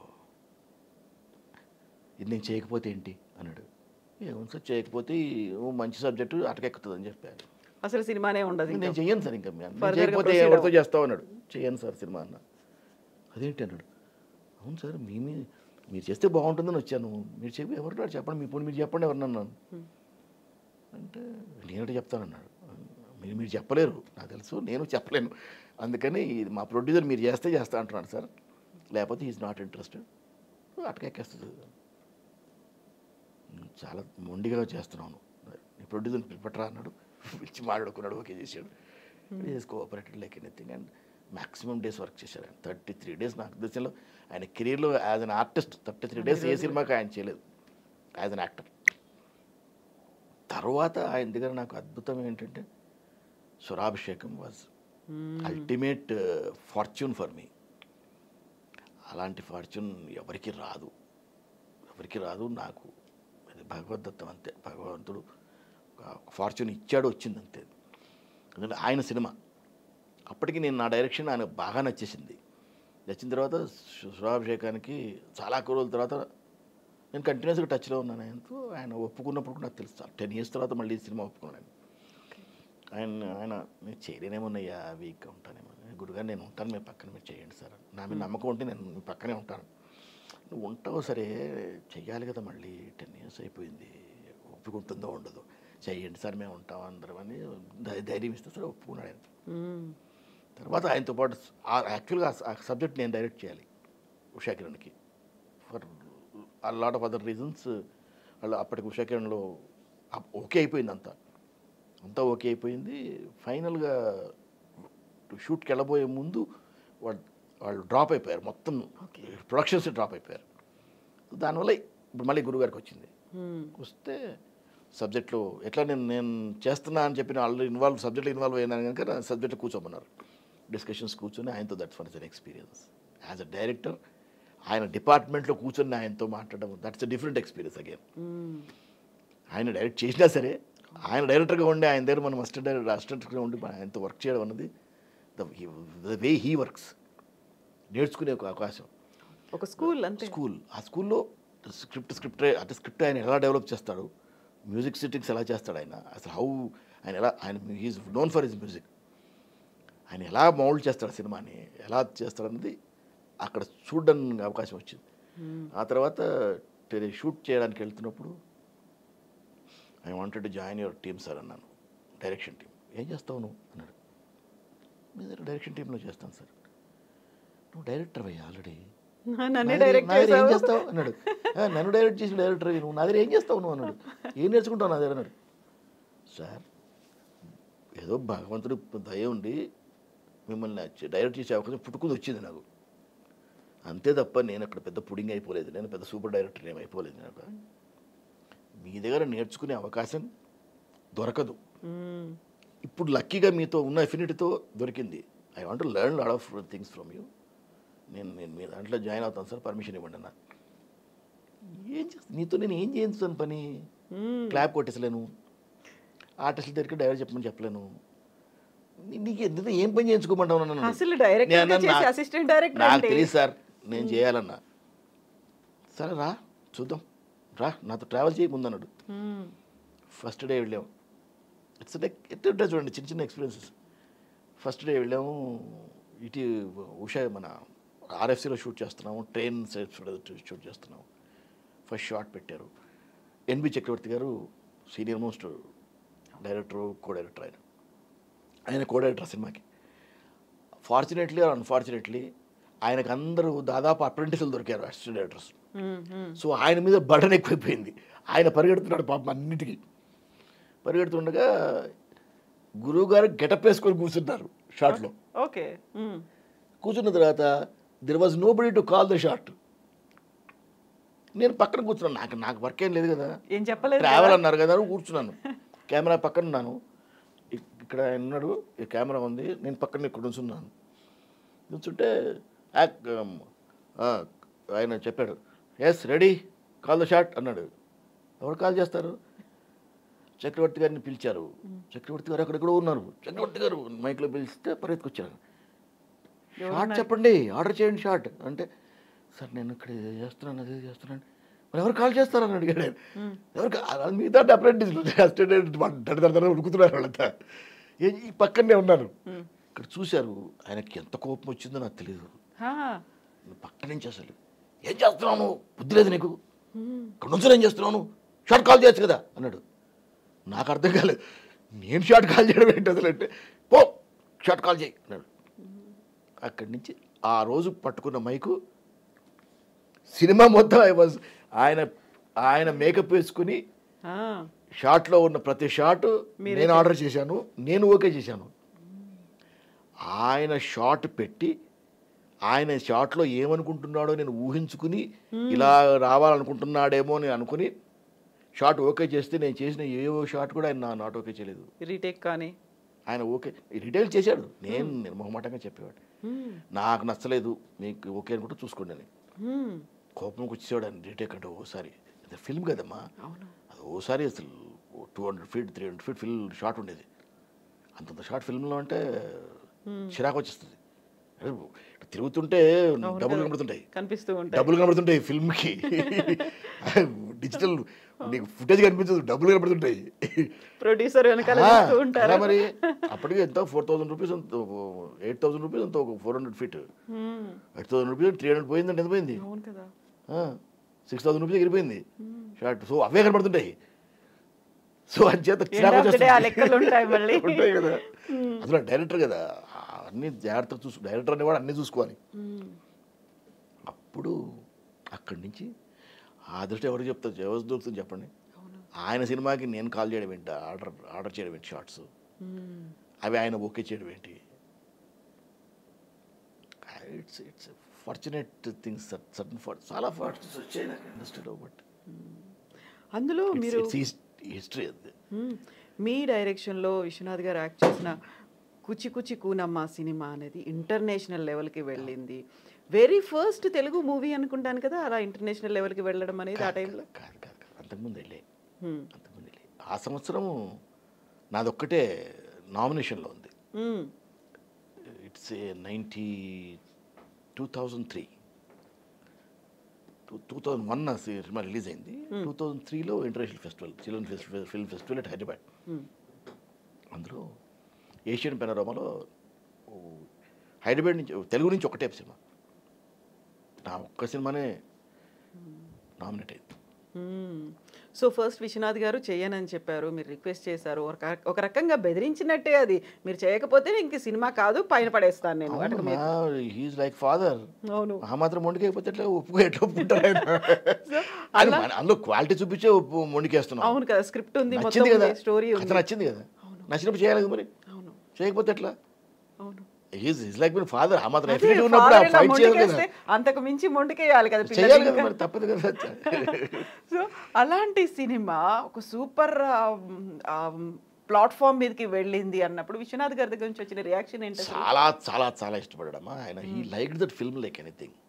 ఇది నేను చేయకపోతే ఏంటి అన్నాడు ఏమో సార్ చేయకపోతే ఓ మంచి సబ్జెక్టు అటకెక్కుతుంది అని చెప్పారు అసలు సినిమానే ఉండదు ఇంకా నేను చెయ్యను సార్ ఇంకా నేను Further గా చేయకపోతే proceed ఎవరితో అవ్వం. చేస్తావు అన్నాడు చెయ్యను సార్ సినిమా అన్న అదేంటి అన్నాడు అవును సార్ మీ మీ- మీరు చేస్తే బాగుంటుందని వచ్చాను మీరు చెప్పి ఎవరు చెప్పండి మీ పోనీ మీరు చెప్పండి ఎవరిని అన్నాను అంటే నేనంటే చెప్తానన్నాడు మీరు మీరు చెప్పలేరు నాకు తెలుసు నేను చెప్పలేను అందుకని ఇది మా ప్రొడ్యూసర్ మీరు చేస్తే చేస్తా అంటున్నాడు సార్ లేకపోతే ఈజ్ నాట్ ఇంట్రెస్టెడ్ అటకెక్కేస్తుంది చాలా మొండిగా చేస్తున్నాను నీ ప్రొడ్యూసర్ పెట్టరా అన్నాడు పిలిచి మాట్లాడుకున్నాడు ఓకే చేశాడు is cooperated like anything and maximum days work చేశారు ఆయన థర్టీ త్రీ డేస్ నాకు దశలో ఆయన కెరీర్లో as an artist thirty three days ఏ సినిమాకి ఆయన చేయలేదు యాజ్ అన్ యాక్టర్ తర్వాత ఆయన దగ్గర నాకు అద్భుతం ఏంటంటే Surabhishekam was ultimate fortune for me అలాంటి ఫార్చ్యూన్ ఎవరికి రాదు ఎవరికి రాదు నాకు అది భగవద్దత్తం అంతే భగవంతుడు ఫార్చ్యూన్ ఇచ్చాడు వచ్చింది అంతే ఎందుకంటే ఆయన సినిమా అప్పటికి నేను నా డైరెక్షన్ ఆయన బాగా నచ్చేసింది నచ్చిన తర్వాత సు- సురాభిషేకానికి చాలా రోజుల తర్వాత నేను కంటిన్యూస్గా టచ్లో ఉన్నాను ఆయనతో ఆయన ఒప్పుకున్నప్పుడు కూడా నాకు తెలుసు టెన్ ఇయర్స్ తర్వాత మళ్ళీ ఈ సినిమా ఒప్పుకున్నాను ఆయన ఆయన మీరు చేయలేనేమోనయ్యా వీక్గా ఉంటానేమో గురుగారు నేను ఉంటాను మీ పక్కన మీరు చేయండి సార్ నా మీద నమ్మకం ఉంటే నేను మీ పక్కనే ఉంటాను నువ్వు ఉంటావు సరే చెయ్యాలి కదా మళ్ళీ టెన్ ఇయర్స్ అయిపోయింది ఒప్పుకుంటుందో ఉండదో చెయ్యండి సార్ మేము ఉంటాం అందరం అని ధై- ధైర్యం ఇస్తే సరే ఒప్పుకున్నాడు ఆయన మ్మ్. తర్వాత ఆయనతో పాటు యాక్చువల్గా ఆ సబ్జెక్ట్ నేను డైరెక్ట్ చేయాలి ఉషా కిరణ్కి for a lot of other reasons వాళ్ళు అప్పటికి ఉషా కిరణ్లో ఓకే అయిపోయింది అంతా అంతా ఓకే అయిపోయింది ఫైనల్గా షూట్కి వెళ్ళబోయే ముందు వాళ్ళు వాళ్ళు డ్రాప్ అయిపోయారు మొత్తం ప్రొడక్షన్స్ డ్రాప్ అయిపోయారు దానివల్ల ఇప్పుడు మళ్ళీ గురుగారికి వచ్చింది మ్మ్. వస్తే సబ్జెక్ట్లో ఎట్లా నేను నేను చేస్తున్నా అని చెప్పి ఆల్రెడీ ఇన్వాల్వ్ సబ్జెక్ట్లో ఇన్వాల్వ్ అయినాను కనుక నా సబ్జెక్ట్లో కూర్చోమన్నారు డిస్కషన్స్ కూర్చొని ఆయనతో that's one an experience as a director ఆయన డిపార్ట్మెంట్లో కూర్చొని ఆయనతో మాట్లాడడం that's a different experience again మ్మ్. ఆయన డైరెక్ట్ చేసినా సరే ఆయన డైరెక్టర్గా ఉండి ఆయన దగ్గర మనం అసిస్టెంట్ డైరెక్టర్ అసిస్టెంట్గా ఉండి మనం ఆయనతో వర్క్ చేయడం అన్నది the the way he works నేర్చుకునే ఒక అవకాశం ఒక స్కూల్ అంతే స్కూల్ ఆ స్కూల్లో స్క్రిప్ట్ స్క్రిప్ట్ అంటే స్క్రిప్ట్ ఆయన ఎలా డెవలప్ చేస్తాడు మ్యూజిక్ సిట్టింగ్స్ ఎలా చేస్తాడు ఆయన అసలు హౌ ఆయన ఎలా ఆయన he is known for his music ఆయన ఎలా మౌల్డ్ చేస్తాడు సినిమాని ఎలా చేస్తాడు అన్నది అక్కడ చూడడానికి అవకాశం వచ్చింది ఆ తర్వాత టెలి- షూట్ చేయడానికి వెళ్తున్నప్పుడు I wanted to join your team sir అన్నాను డైరెక్షన్ టీం ఏం చేస్తావు నువ్వు అన్నాడు మీ దగ్గర డైరెక్షన్ టీంలో చేస్తాను సార్ నువ్వు డైరెక్టర్ అయ్యా ఆల్రెడీ నన్నే నా దగ్గర- డైరెక్ట్ నా దగ్గర ఏం చేసావు చేస్తావు అన్నాడు "ఆ, నన్ను డైరెక్ట్ చేసిన డైరెక్టర్ నువ్వు నా దగ్గర ఏం చేస్తావు నువ్వు అన్నాడు ఏం నేర్చుకుంటావు నా దగ్గర అన్నాడు సార్ ఏదో భగవంతుడు దయ ఉండి మిమ్మల్ని చే- డైరెక్ట్ చేసే అవకాశం పుట్టుకుని వచ్చింది నాకు అంతే తప్ప నేను అక్కడ పెద్ద పుడింగ్ అయిపోలేదు నేను పెద్ద సూపర్ డైరెక్టర్ ఏం అయిపోలేదు నాకు మీ దగ్గర నేర్చుకునే అవకాశం దొరకదు మ్మ్. ఇప్పుడు లక్కీగా మీతో ఉన్న ఎఫినిటీతో దొరికింది I want learn lot of things from you నేను నేను మీ దాంట్లో జాయిన్ అవుతాను సార్ పర్మిషన్ ఇవ్వండి అన్న చేస్తా నీతో నేను ఏం చేయించుతాను పని క్లాప్ కొట్టేసలేను ఆర్టిస్టుల దగ్గరికి డైరెక్ట్ చెప్పమని చెప్పలేను నీ- నీకు ఎందుకు ఏం పని చేయించుకోమంటావు నన్ను అసలు డైరెక్ట్ నేను అన్నా, చేసి అసిస్టెంట్ డైరెక్టర్ నాకు అంటే తెలియదు సార్ నేను చేయాలన్నా సరే రా చూద్దాం రా నాతో ట్రావెల్ చేయి ముందు అన్నాడు మ్మ్. ఫస్ట్ డే వెళ్ళాము ఇట్స్ లైక్ ఎట్ ఉంటుంది చూడండి చిన్న చిన్న ఎక్స్పీరియన్సెస్ ఫస్ట్ డే వెళ్ళాము ఇటు ఉషా మన ఆర్ఎఫ్సీలో షూట్ చేస్తున్నాము ట్రైన్ షూట్ చేస్తున్నాము ఫస్ట్ షాట్ పెట్టారు ఎన్బి చక్రవర్తి Chakravarthy senior most director co director ఆయన ఆయన కో డైరెక్టర్ ఆ సినిమాకి ఫార్చునేట్లీ ఆర్ అన్ఫార్చునేట్లీ ఆయనకు అందరూ దాదాపు అప్రెంటిస్లు దొరికారు అసిస్టెంట్ డైరెక్టర్స్ మ్మ్. మ్మ్. సో ఆయన మీద బర్డన్ ఎక్కువైపోయింది ఆయన పరిగెడుతున్నాడు పాపం అన్నిటికీ పరిగెడుతుండగా గురువు గారు గెటప్ వేసుకొని కూర్చున్నారు షాట్లో ఓకే మ్మ్. కూర్చున్న తర్వాత there was nobody to call the shot నేను పక్కన కూర్చున్నాను నాకు నాకు వర్క్ ఏం లేదు కదా ఏం చెప్పలేదు ట్రావెల్ కదా? అన్నారు కదా అని కూర్చున్నాను కెమెరా పక్కన ఉన్నాను ఇక్- ఇక్కడ ఆయన ఉన్నాడు ఈ కెమెరా ఉంది నేను పక్కన ఇక్కడ ఉంచున్నాను కూర్చుంటే యాక్- ఆ, ఆయన చెప్పాడు yes ready call the shot అన్నాడు ఎవరు కాల్ చేస్తారు చక్రవర్తి గారిని పిలిచారు చక్రవర్తి గారు అక్కడెక్కడో ఉన్నారు చక్రవర్తి గారు మైక్లో పిలిస్తే పరిగెత్తుకొచ్చారు షార్ట్ చెప్పండి ఆర్డర్ చేయండి షార్ట్ అంటే సార్ నేను ఇక్కడ ఇది చేస్తున్నాను అది చేస్తున్నాను మరి ఎవరు కాల్ చేస్తారని అడిగాడు ఆయన. ఎవరు కా- అది మిగతా అప్రెంటిస్ అసిస్టెంట్ దడ ఉడుకుతున్నారు వాళ్ళంతా ఏ- ఈ పక్కనే ఉన్నారు ఇక్కడ చూశారు ఆయనకి ఎంత కోపం వచ్చిందో నాకు తెలియదు హా. పక్క నుంచి అసలు ఏం చేస్తున్నావు నువ్వు? బుద్ధి లేదు నీకు ఇక్కడ నుంచి ఏం చేస్తున్నావు నువ్వు? షార్ట్ కాల్ చేయొచ్చు కదా అన్నాడు నాకు అర్థం కాలేదు నేను షార్ట్ కాల్ చేయడం ఏంటి అసలు అంటే పో షార్ట్ కాల్ చేయి అన్నాడు అక్కడి నుంచి ఆ రోజు పట్టుకున్న మైకు సినిమా మొత్తం ఐ వాజ్ ఆయన ఆయన మేకప్ వేసుకుని ఆ. షాట్లో ఉన్న ప్రతి షాట్ మీరే నేను ఆర్డర్ చేశాను నేను ఓకే చేశాను ఆయన షాట్ పెట్టి ఆయన షాట్లో ఏమనుకుంటున్నాడో నేను ఊహించుకుని ఇలా రావాలనుకుంటున్నాడేమో అని అనుకుని షాట్ ఓకే చేస్తే నేను చేసిన ఏవో షాట్ కూడా ఆయన నా నాట్ ఓకే చేయలేదు రీటేక్ కానీ ఆయన ఓకే రిటైల్ చేశాడు నేను నిర్మోహమాటంగా చెప్పేవాడు మ్మ్. నాకు నచ్చలేదు మీకు ఓకే అనుకుంటే చూసుకోండి అని మ్మ్. కోపంకి వచ్చేవాడు ఆయన రీటేక్ అంటే ఓసారి అది ఫిల్మ్ కదమ్మా అవును అది ఓసారి అసలు two hundred feet three hundred feet fill shot ఉండేది అంతంత షార్ట్ ఫిల్మ్లో అంటే చిరాకు వచ్చేస్తుంది అరే, ఇట్లా తిరుగుతుంటే డబ్బులు కదా. కనబడుతుంటాయి కనిపిస్తూ ఉంటాయి డబ్బులు కనబడుతుంటాయి ఫిల్మ్కి డిజిటల్ నీకు ఫుటేజ్ కనిపించదు డబ్బులు కనబడుతుంటాయి ప్రొడ్యూసర్ వెనకాల ఆ, చూస్తూ ఉంటారు అలా మరి అప్పటికి ఎంత ఫోర్ థౌసండ్ రూపీస్ అంత ఎయిట్ థౌసండ్ రూపీస్ అంత ఒక ఫోర్ హండ్రెడ్ ఫీట్ మ్మ్. Eight thousand rupees three hundred పోయిందంటే ఎంత పోయింది అవును కదా సిక్స్ థౌసండ్ రూపీస్ ఎగిరిపోయింది షార్ట్ సో అవే కనబడుతుంటాయి సో అని చేత End చిరాకు of the day ఆ వచ్చేస్తుంది. లెక్కలు ఉంటాయి మళ్ళీ. ఉంటాయి కదా అసలు డైరెక్టర్ కదా అన్ని జాగ్రత్తగా చూసు డైరెక్టర్ అనేవాడు అన్నీ చూసుకోవాలి మ్మ్. అప్పుడు అక్కడి నుంచి ఆ దృష్టి ఎవరు చెప్తారు ఎవరు దొరుకుతుంది చెప్పండి అవును ఆయన సినిమాకి నేను కాల్ చేయడం ఏంటి ఆర్డర్ ఆర్డర్ చేయడం ఏంటి షార్ట్స్ మ్మ్. అవి ఆయన ఓకే చేయడం ఏంటి it's it's fortunate things certain far చాలా ఫార్ట్స్ వచ్చాయి నాకు ఇండస్ట్రీలో బట్ అందులో మీరు హిస్టరీ అది మ్మ్. మీ డైరెక్షన్లో విశ్వనాథ్ గారు యాక్ట్ చేసిన కుచి కుచి కూనమ్మ సినిమా అనేది ఇంటర్నేషనల్ లెవెల్కి వెళ్ళింది వెరీ ఫస్ట్ తెలుగు మూవీ అనుకుంటాను కదా అలా ఇంటర్నేషనల్ లెవెల్కి వెళ్ళడం అనేది ఆ టైంలో కాదు కాదు కాదు అంతకుముందు వెళ్ళే మ్మ్. అంతకుముందు వెళ్ళే ఆ సంవత్సరము నాదొక్కటే నామినేషన్లో ఉంది మ్మ్. It's a ninety two thousand three two two thousand one సినిమా రిలీజ్ అయింది టూ థౌజండ్ త్రీలో international festival children festival film festival at Hyderabad మ్మ్. అందులో ఏషియన్ పెనరోమాలో ఓ హైదరాబాద్ నుంచి తెలుగు నుంచి ఒకటే సినిమా నా ఒక్క సినిమానే నామినేట్ అయింది మ్మ్. సో ఫస్ట్ విశ్వనాథ్ గారు చేయనని చెప్పారు మీరు రిక్వెస్ట్ చేశారు ఒక ర- ఒక రకంగా బెదిరించినట్టే అది మీరు చేయకపోతే ఇంక సినిమా కాదు పైన పడేస్తాను నేను అటుకు మీద. హీఈస్ లైక్ ఫాదర్ అవును ఆ మాత్రం మొండికైపోతే ఎట్లా ఒప్పుకో ఎట్లా ఒప్పుకుంటారు ఆయన అది అలా- మన- అందులో క్వాలిటీ చూపించే ఒప్పు మొండికేస్తున్నాం అవును కదా స్క్రిప్ట్ ఉంది నచ్చింది కదా మొత్తం స్టోరీ కథ ఉంది నచ్చింది కదా నచ్చినప్పుడు చేయాలి కదా మరి అవును చేయకపోతే ఎట్లా అవును he's is like me father ఆ మాత్రం అదే, ఎఫిలిటీ ఉన్నప్పుడు father ఇలా ఫైట్ చేయాలి కదా మొండికేస్తే అంతకు మించి మొండికేయాలి కదా చేయాలి పిల్లలు కదా ఇంకా. మరి తప్పదు కదా సో అలాంటి సినిమా ఒక సూపర్ ప్లాట్ఫామ్ మీదకి వెళ్ళింది అన్నప్పుడు విశ్వనాథ్ గారి దగ్గర నుంచి వచ్చిన రియాక్షన్ ఏంటి అసలు? చాలా చాలా చాలా ఇష్టపడ్డాడమ్మా ఆయన he like that film like anything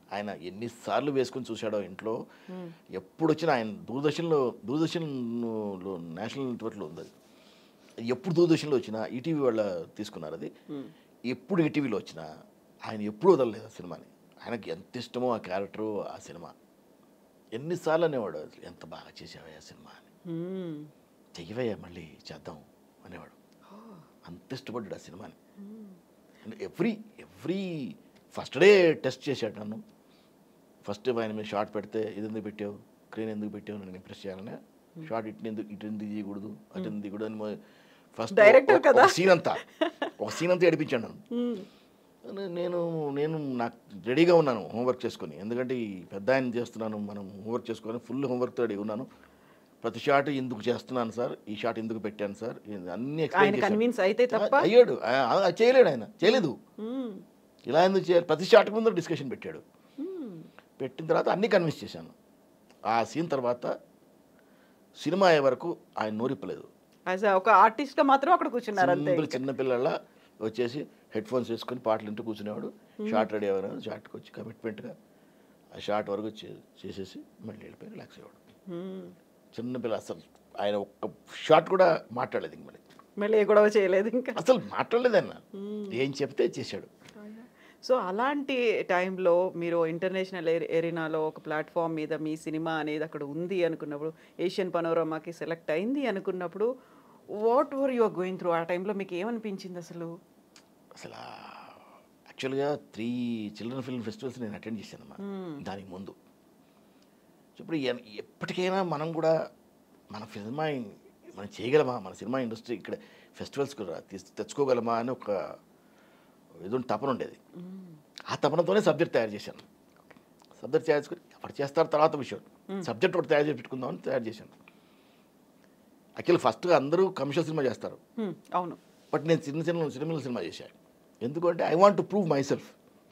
ఆయన ఎన్నిసార్లు వేసుకొని చూశాడో ఇంట్లో ఎప్పుడు వచ్చినా ఆయన దూరదర్శన్లో దూరదర్శన్లో నేషనల్ నెట్వర్క్లో ఉంది అది ఎప్పుడు దూరదర్శన్లో వచ్చినా ఈటీవీ వాళ్ళ తీసుకున్నారు అది ఎప్పుడు ఈటీవీలో వచ్చినా ఆయన ఎప్పుడు వదలలేదు ఆ సినిమాని ఆయనకి ఎంత ఇష్టమో ఆ క్యారెక్టరు ఆ సినిమా ఎన్నిసార్లు అనేవాడు అసలు ఎంత బాగా చేసావా ఆ సినిమా అని మ్మ్. చెయ్యవయ్యా మళ్ళీ చేద్దాం అనేవాడు అంత ఇష్టపడ్డాడు ఆ సినిమాని and every every first day test చేశాడు నన్ను ఫస్ట్ ఆయన మీద షార్ట్ పెడితే ఇది ఎందుకు పెట్టావు స్క్రీన్ ఎందుకు పెట్టావు నన్ను ఇంప్రెస్ చేయాలని షార్ట్ ఇటు ఎందుకు ఇటు ఎందుకు తీయకూడదు అటు ఎందుకు తీయకూడదు అని ఫస్ట్ Director కదా. సీన్ అంతా ఒక సీన్ అంతా ఏడిపించాడు నన్ను మ్మ్. నే- నేను నేను నాకు రెడీగా ఉన్నాను హోంవర్క్ చేసుకొని ఎందుకంటే ఈ పెద్ద ఆయన చేస్తున్నాను మనం హోంవర్క్ చేసుకొని ఫుల్ హోంవర్క్తో రెడీ ఉన్నాను ప్రతి షాట్ ఎందుకు చేస్తున్నాను సార్ ఈ షాట్ ఎందుకు పెట్టాను సార్ ఇది అన్ని explain ఆయన చేశాను. కన్విన్స్ అయితే తప్ప ఆ, అయ్యాడు ఆ, ఆ, చేయలేడు ఆయన చేయలేదు మ్మ్. ఇలా ఎందుకు చేయాలి ప్రతి షాట్ ముందు డిస్కషన్ పెట్టాడు మ్మ్. పెట్టిన తర్వాత అన్ని కన్విన్స్ చేశాను ఆ సీన్ తర్వాత సినిమా అయ్యే వరకు ఆయన నోరిప్పలేదు యాజ్ ఒక ఆర్టిస్ట్ గా మాత్రం అక్కడ కూర్చున్నారు అంతే సింపుల్ చిన్న పిల్లల వచ్చేసి హెడ్ ఫోన్స్ వేసుకొని పాటలు వింటూ కూర్చునేవాడు షార్ట్ రెడీ అవ్వను షార్ట్కి వచ్చి కమిట్మెంట్గా ఆ షార్ట్ వరకు చే- చేసేసి మళ్ళీ వెళ్ళిపోయి రిలాక్స్ అయ్యాడు మ్మ్. చిన్న పిల్ల అసలు ఆయన ఒక్క షార్ట్ కూడా మాట్లాడలేదు ఇంక మళ్ళీ మళ్ళీ ఏ గొడవ చేయలేదు ఇంకా అసలు మాట్లాడలేదు ఆయన ఏం చెప్తే చేశాడు సో అలాంటి టైంలో మీరు ఇంటర్నేషనల్ ఎరీనాలో ఒక ప్లాట్ఫామ్ మీద మీ సినిమా అనేది అక్కడ ఉంది అనుకున్నప్పుడు ఏషియన్ పనోరమాకి సెలెక్ట్ అయింది అనుకున్నప్పుడు what were your going through ఆ టైంలో మీకు ఏమనిపించింది అసలు అసలు యాక్చువల్గా త్రీ చిల్డ్రన్ ఫిల్మ్ ఫెస్టివల్స్ నేను అటెండ్ చేశానమ్మా దానికి ముందు సో ఇప్పుడు ఎన్- ఎప్పటికైనా మనం కూడా మన సినిమా ఇన్- మనం చేయగలమా మన సినిమా ఇండస్ట్రీ ఇక్కడ ఫెస్టివల్స్ కూడా తీస్- తెచ్చుకోగలమా అని ఒక ఏదో తపన ఉండేది ఆ తపనతోనే సబ్జెక్ట్ తయారు చేశాను సబ్జెక్ట్ తయారు చేసుకుని ఎవరు చేస్తారు తర్వాత విషయం సబ్జెక్ట్ ఒకటి తయారు చేసి పెట్టుకుందామని తయారు చేశాను యాక్చువల్లీ ఫస్ట్గా అందరూ కమర్షియల్ సినిమా చేస్తారు హ్మ్, అవును బట్ నేను చిన్న చిన్న సినిమాలు సినిమా చేశాను ఎందుకంటే I want to prove myself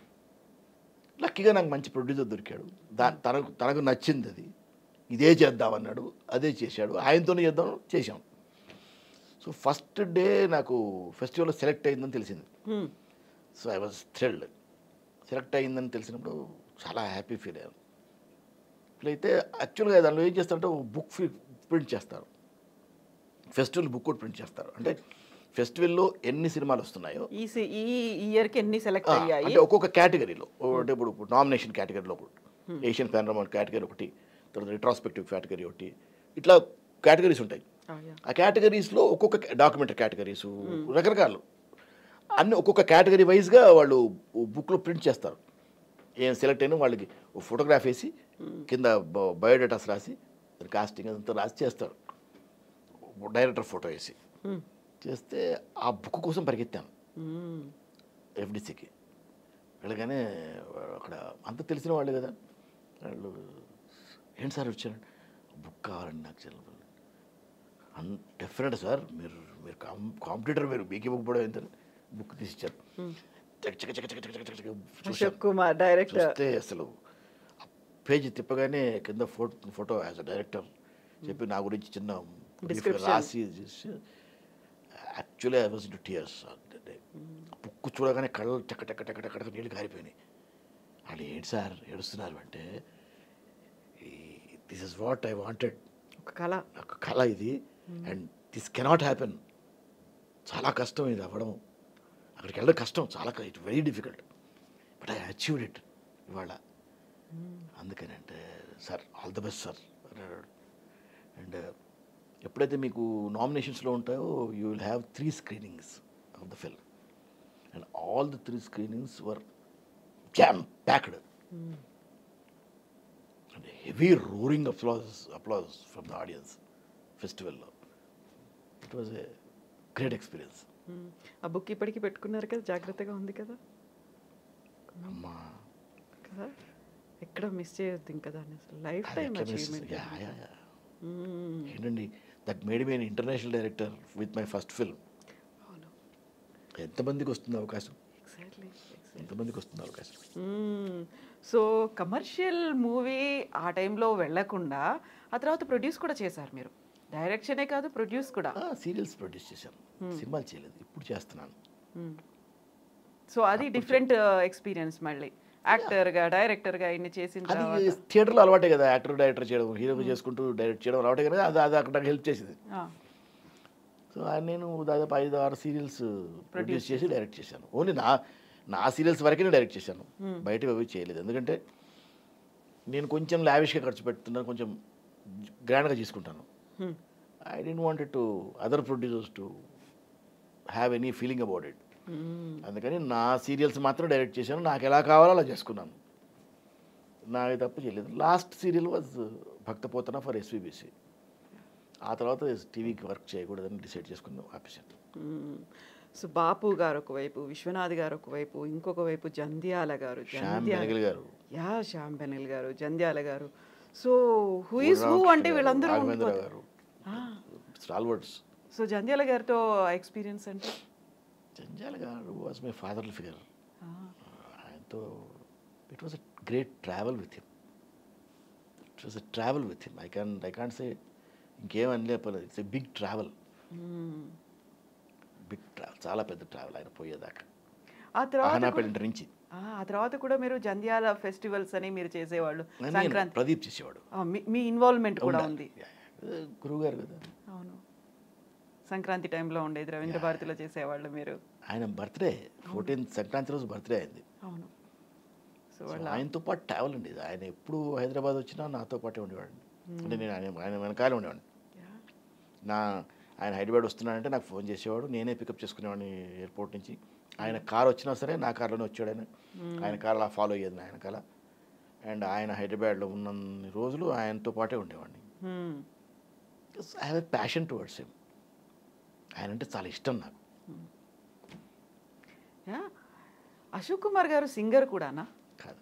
లక్కీగా నాకు మంచి ప్రొడ్యూసర్ దొరికాడు దా తనకు తనకు నచ్చింది అది ఇదే చేద్దామన్నాడు అదే చేశాడు ఆయనతోనే చేద్దాం చేశాం సో ఫస్ట్ డే నాకు ఫెస్టివల్లో సెలెక్ట్ అయిందని తెలిసింది hmm, so I was thrilled select అయిందని తెలిసినప్పుడు చాలా హ్యాపీ ఫీల్ అయ్యాను అయితే యాక్చువల్గా దానిలో ఏం చేస్తారంటే బుక్ ప్రింట్ చేస్తారు ఫెస్టివల్ బుక్ కూడా ప్రింట్ చేస్తారు అంటే ఫెస్టివల్లో ఎన్ని సినిమాలు వస్తున్నాయో ఈ సి- ఈ ఇయర్కి ఎన్ని సెలెక్ట్ ఆ, అయ్యాయి అంటే ఒక్కొక్క కేటగిరీలో అంటే ఇప్పుడు నామినేషన్ కేటగిరీలో ఒకటి ఏషియన్ పానరమా కేటగిరీ ఒకటి తర్వాత రిట్రాస్పెక్టివ్ కేటగిరీ ఒకటి ఇట్లా కేటగిరీస్ ఉంటాయి Ah, yeah. ఆ కేటగిరీస్లో ఒక్కొక్క డాక్యుమెంటరీ కేటగిరీస్ రకరకాలు అన్ని ఒక్కొక్క కేటగిరీ వైజ్గా వాళ్ళు బుక్లో ప్రింట్ చేస్తారు ఏం సెలెక్ట్ అయినా వాళ్ళకి ఫోటోగ్రాఫ్ వేసి కింద బయోడేటాస్ రాసి కాస్టింగ్ అంతా రాసి చేస్తారు డైరెక్టర్ ఫోటో వేసి హ్మ్, చేస్తే ఆ బుక్ కోసం పరిగెత్తాను హ్మ్, ఎఫ్డిసికి వెళ్ళగానే అక్కడ అంత తెలిసిన వాళ్ళు కదా వాళ్ళు ఏంటి సార్ వచ్చారు బుక్ కావాలండి నాకు చాలా అన్ డెఫినెట్ సార్ మీరు మీరు కాం కాంపిటీటర్ మీరు మీకు బుక్ కూడా ఎంత బుక్ తీసిచ్చారు చక చక చక చక చక చక చక చక చూశాను. అశోక్ కుమార్ డైరెక్టర్ చూస్తే అసలు పేజ్ తిప్పగానే కింద photo photo as a director చెప్పి నా గురించి చిన్న brief Description. రాసి actually I was to tears book చూడగానే కళ్ళు టక్క టక్క టక్క టక్క టక్క నీళ్ళు కారిపోయినాయి వాళ్ళు ఏంటి సార్ ఏడుస్తున్నారు అంటే this is what I wanted ఒక కళ ఒక కళ ఇది అండ్ దిస్ కెనాట్ హ్యాపెన్ చాలా కష్టం ఇది అవ్వడం అక్కడికి వెళ్ళడం కష్టం చాలా it very difficult but I achieved it ఇవాళ అందుకని అంటే sir all the best sir and ఎప్పుడైతే మీకు నామినేషన్స్లో ఉంటాయో you will have three screenings of the film and all the three screenings were jam packed and heavy roaring applause applause from the audience ఫెస్టివల్లో it was a great experience hmm. ఆ book ఇప్పటికీ పెట్టుకున్నారు కదా జాగ్రత్తగా ఉంది కదా అమ్మా కదా ఎక్కడ మిస్ చేయొద్దు ఇంకా దాన్ని అసలు life time achievement yeah yeah yeah ఏంటండి that made me international director with my first film అవును ఎంతమందికి వస్తుంది అవకాశం ఎగ్జాక్ట్లీ ఎంతమందికి వస్తుంది అవకాశం సో కమర్షియల్ మూవీ ఆ టైంలో వెళ్ళకుండా ఆ తర్వాత ప్రొడ్యూస్ కూడా చేశారు మీరు డైరెక్షనే కాదు ప్రొడ్యూస్ కూడా సీరియల్స్ ప్రొడ్యూస్ చేశాను సినిమాలు చేయలేదు ఇప్పుడు చేస్తున్నాను సో అది డిఫరెంట్ ఎక్స్పీరియన్స్ మళ్ళీ యాక్టర్గా డైరెక్టర్గా ఇన్ని చేసిన అది తర్వాత థియేటర్లో అలవాటే కదా యాక్టర్ డైరెక్టర్ చేయడం హీరోగా చేసుకుంటూ డైరెక్ట్ చేయడం అలవాటే కదా అది అది అక్కడ నాకు హెల్ప్ చేసింది ఆ, సో ఆయన నేను దాదాపు ఐదు ఆరు సీరియల్స్ ప్రొడ్యూస్ చేసి డైరెక్ట్ చేశాను ఓన్లీ నా నా సీరియల్స్ వరకే నేను డైరెక్ట్ చేశాను బయట అవి చేయలేదు ఎందుకంటే నేను కొంచెం లావిష్గా ఖర్చు పెడుతున్నాను కొంచెం గ్రాండ్గా తీసుకుంటాను hmm. I didn't wanted to other producers to have any feeling about it మ్మ్. అందుకని నా సీరియల్స్ మాత్రం డైరెక్ట్ చేశాను నాకు ఎలా కావాలో అలా చేసుకున్నాను నాకు తప్పు చేయలేదు last serial was Bhakta Potana for SVBC ఆ తర్వాత టీవీకి వర్క్ చేయకూడదని డిసైడ్ చేసుకుని ఆపేశాను మ్మ్. సో బాపు గారు ఒకవైపు విశ్వనాథ్ గారు ఒకవైపు ఇంకొక వైపు జంధ్యాల గారు శ్యామ్ జంధ్యాల బెనగల్ గారు యా శ్యామ్ బెనెల్ గారు జంధ్యాల గారు so who is who Ramakrishna అంటే గారు, వీళ్ళందరూ రాఘవేంద్ర ఉండిపోతారు. గారు స్టాల్వర్డ్స్ సో జంధ్యాల గారితో ఎక్స్పీరియన్స్ అంటే జంజాల గారు వాజ్ మై ఫాదర్ ఫిగర్ ఆ, ఆయనతో it was a great travel with him it was a travel with him I can I can't say ఇంకేం అనలేపలేదు it's a big travel hmm. Big travel చాలా పెద్ద travel ఆయన పోయేదాకా ఆ తర్వాత కూడా- అహనాపేట నుంచి ఆ ఆ తర్వాత కూడా మీరు జంధ్యాల ఫెస్టివల్స్ అని మీరు చేసేవాళ్ళు నేను సంక్రాంతి ప్రదీప్ చేసేవాడు ఆ, మీ- మీ ఇన్వాల్వ్మెంట్ కూడా ఉంది గురువు గారు కదా అవును సంక్రాంతి టైంలో ఉండేది రవీంద్ర భారతిలో చేసేవాళ్ళు మీరు ఆయన బర్త్డే ఫోర్టీన్త్ సంక్రాంతి రోజు బర్త్డే అయింది అవును సో సో వాళ్ళ ఆయనతో పాటు ట్రావెల్ అండి ఇది. ఆయన ఎప్పుడు హైదరాబాద్ వచ్చినా నాతో పాటే ఉండేవాడిని అంటే నేను ఆయన ఆయన వెనకాలే ఉండేవాడిని Yeah. నా ఆయన హైదరాబాద్ వస్తున్నాడంటే నాకు ఫోన్ చేసేవాడు నేనే పికప్ చేసుకునేవాడిని ఎయిర్పోర్ట్ నుంచి ఆయన కార్ వచ్చినా సరే నా కార్లోనే వచ్చాడు ఆయన ఆయన కార్ అలా ఫాలో అయ్యేది నా వెనకాల అండ్ ఆయన హైదరాబాద్లో ఉన్న రోజులు ఆయనతో పాటే ఉండేవాడిని Hmm. I have a passion towards him ఆయన అంటే చాలా ఇష్టం నాకు Yeah. అశోక్ కుమార్ గారు సింగర్ కూడానా కాదు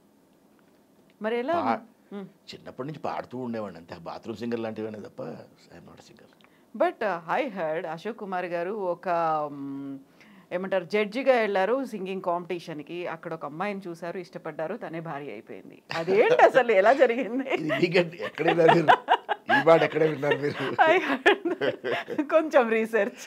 మరి ఎలా పా- Hmm. చిన్నప్పటి నుంచి పాడుతూ ఉండేవాడిని అంతే బాత్రూమ్ సింగర్ లాంటివనే తప్ప I'm not singer but I heard Ashok Kumar గారు ఒక మ్, ఏమంటారు జడ్జిగా వెళ్ళారు సింగింగ్ కాంపిటీషన్కి అక్కడ ఒక అమ్మాయిని చూశారు ఇష్టపడ్డారు తనే భార్య అయిపోయింది అదేంటి అసలు ఎలా జరిగింది ఇది వీకెండ్ ఎక్కడ విన్నారు మీరు ఈ మాట ఎక్కడే విన్నారు మీరు I heard. కొంచెం రీసెర్చ్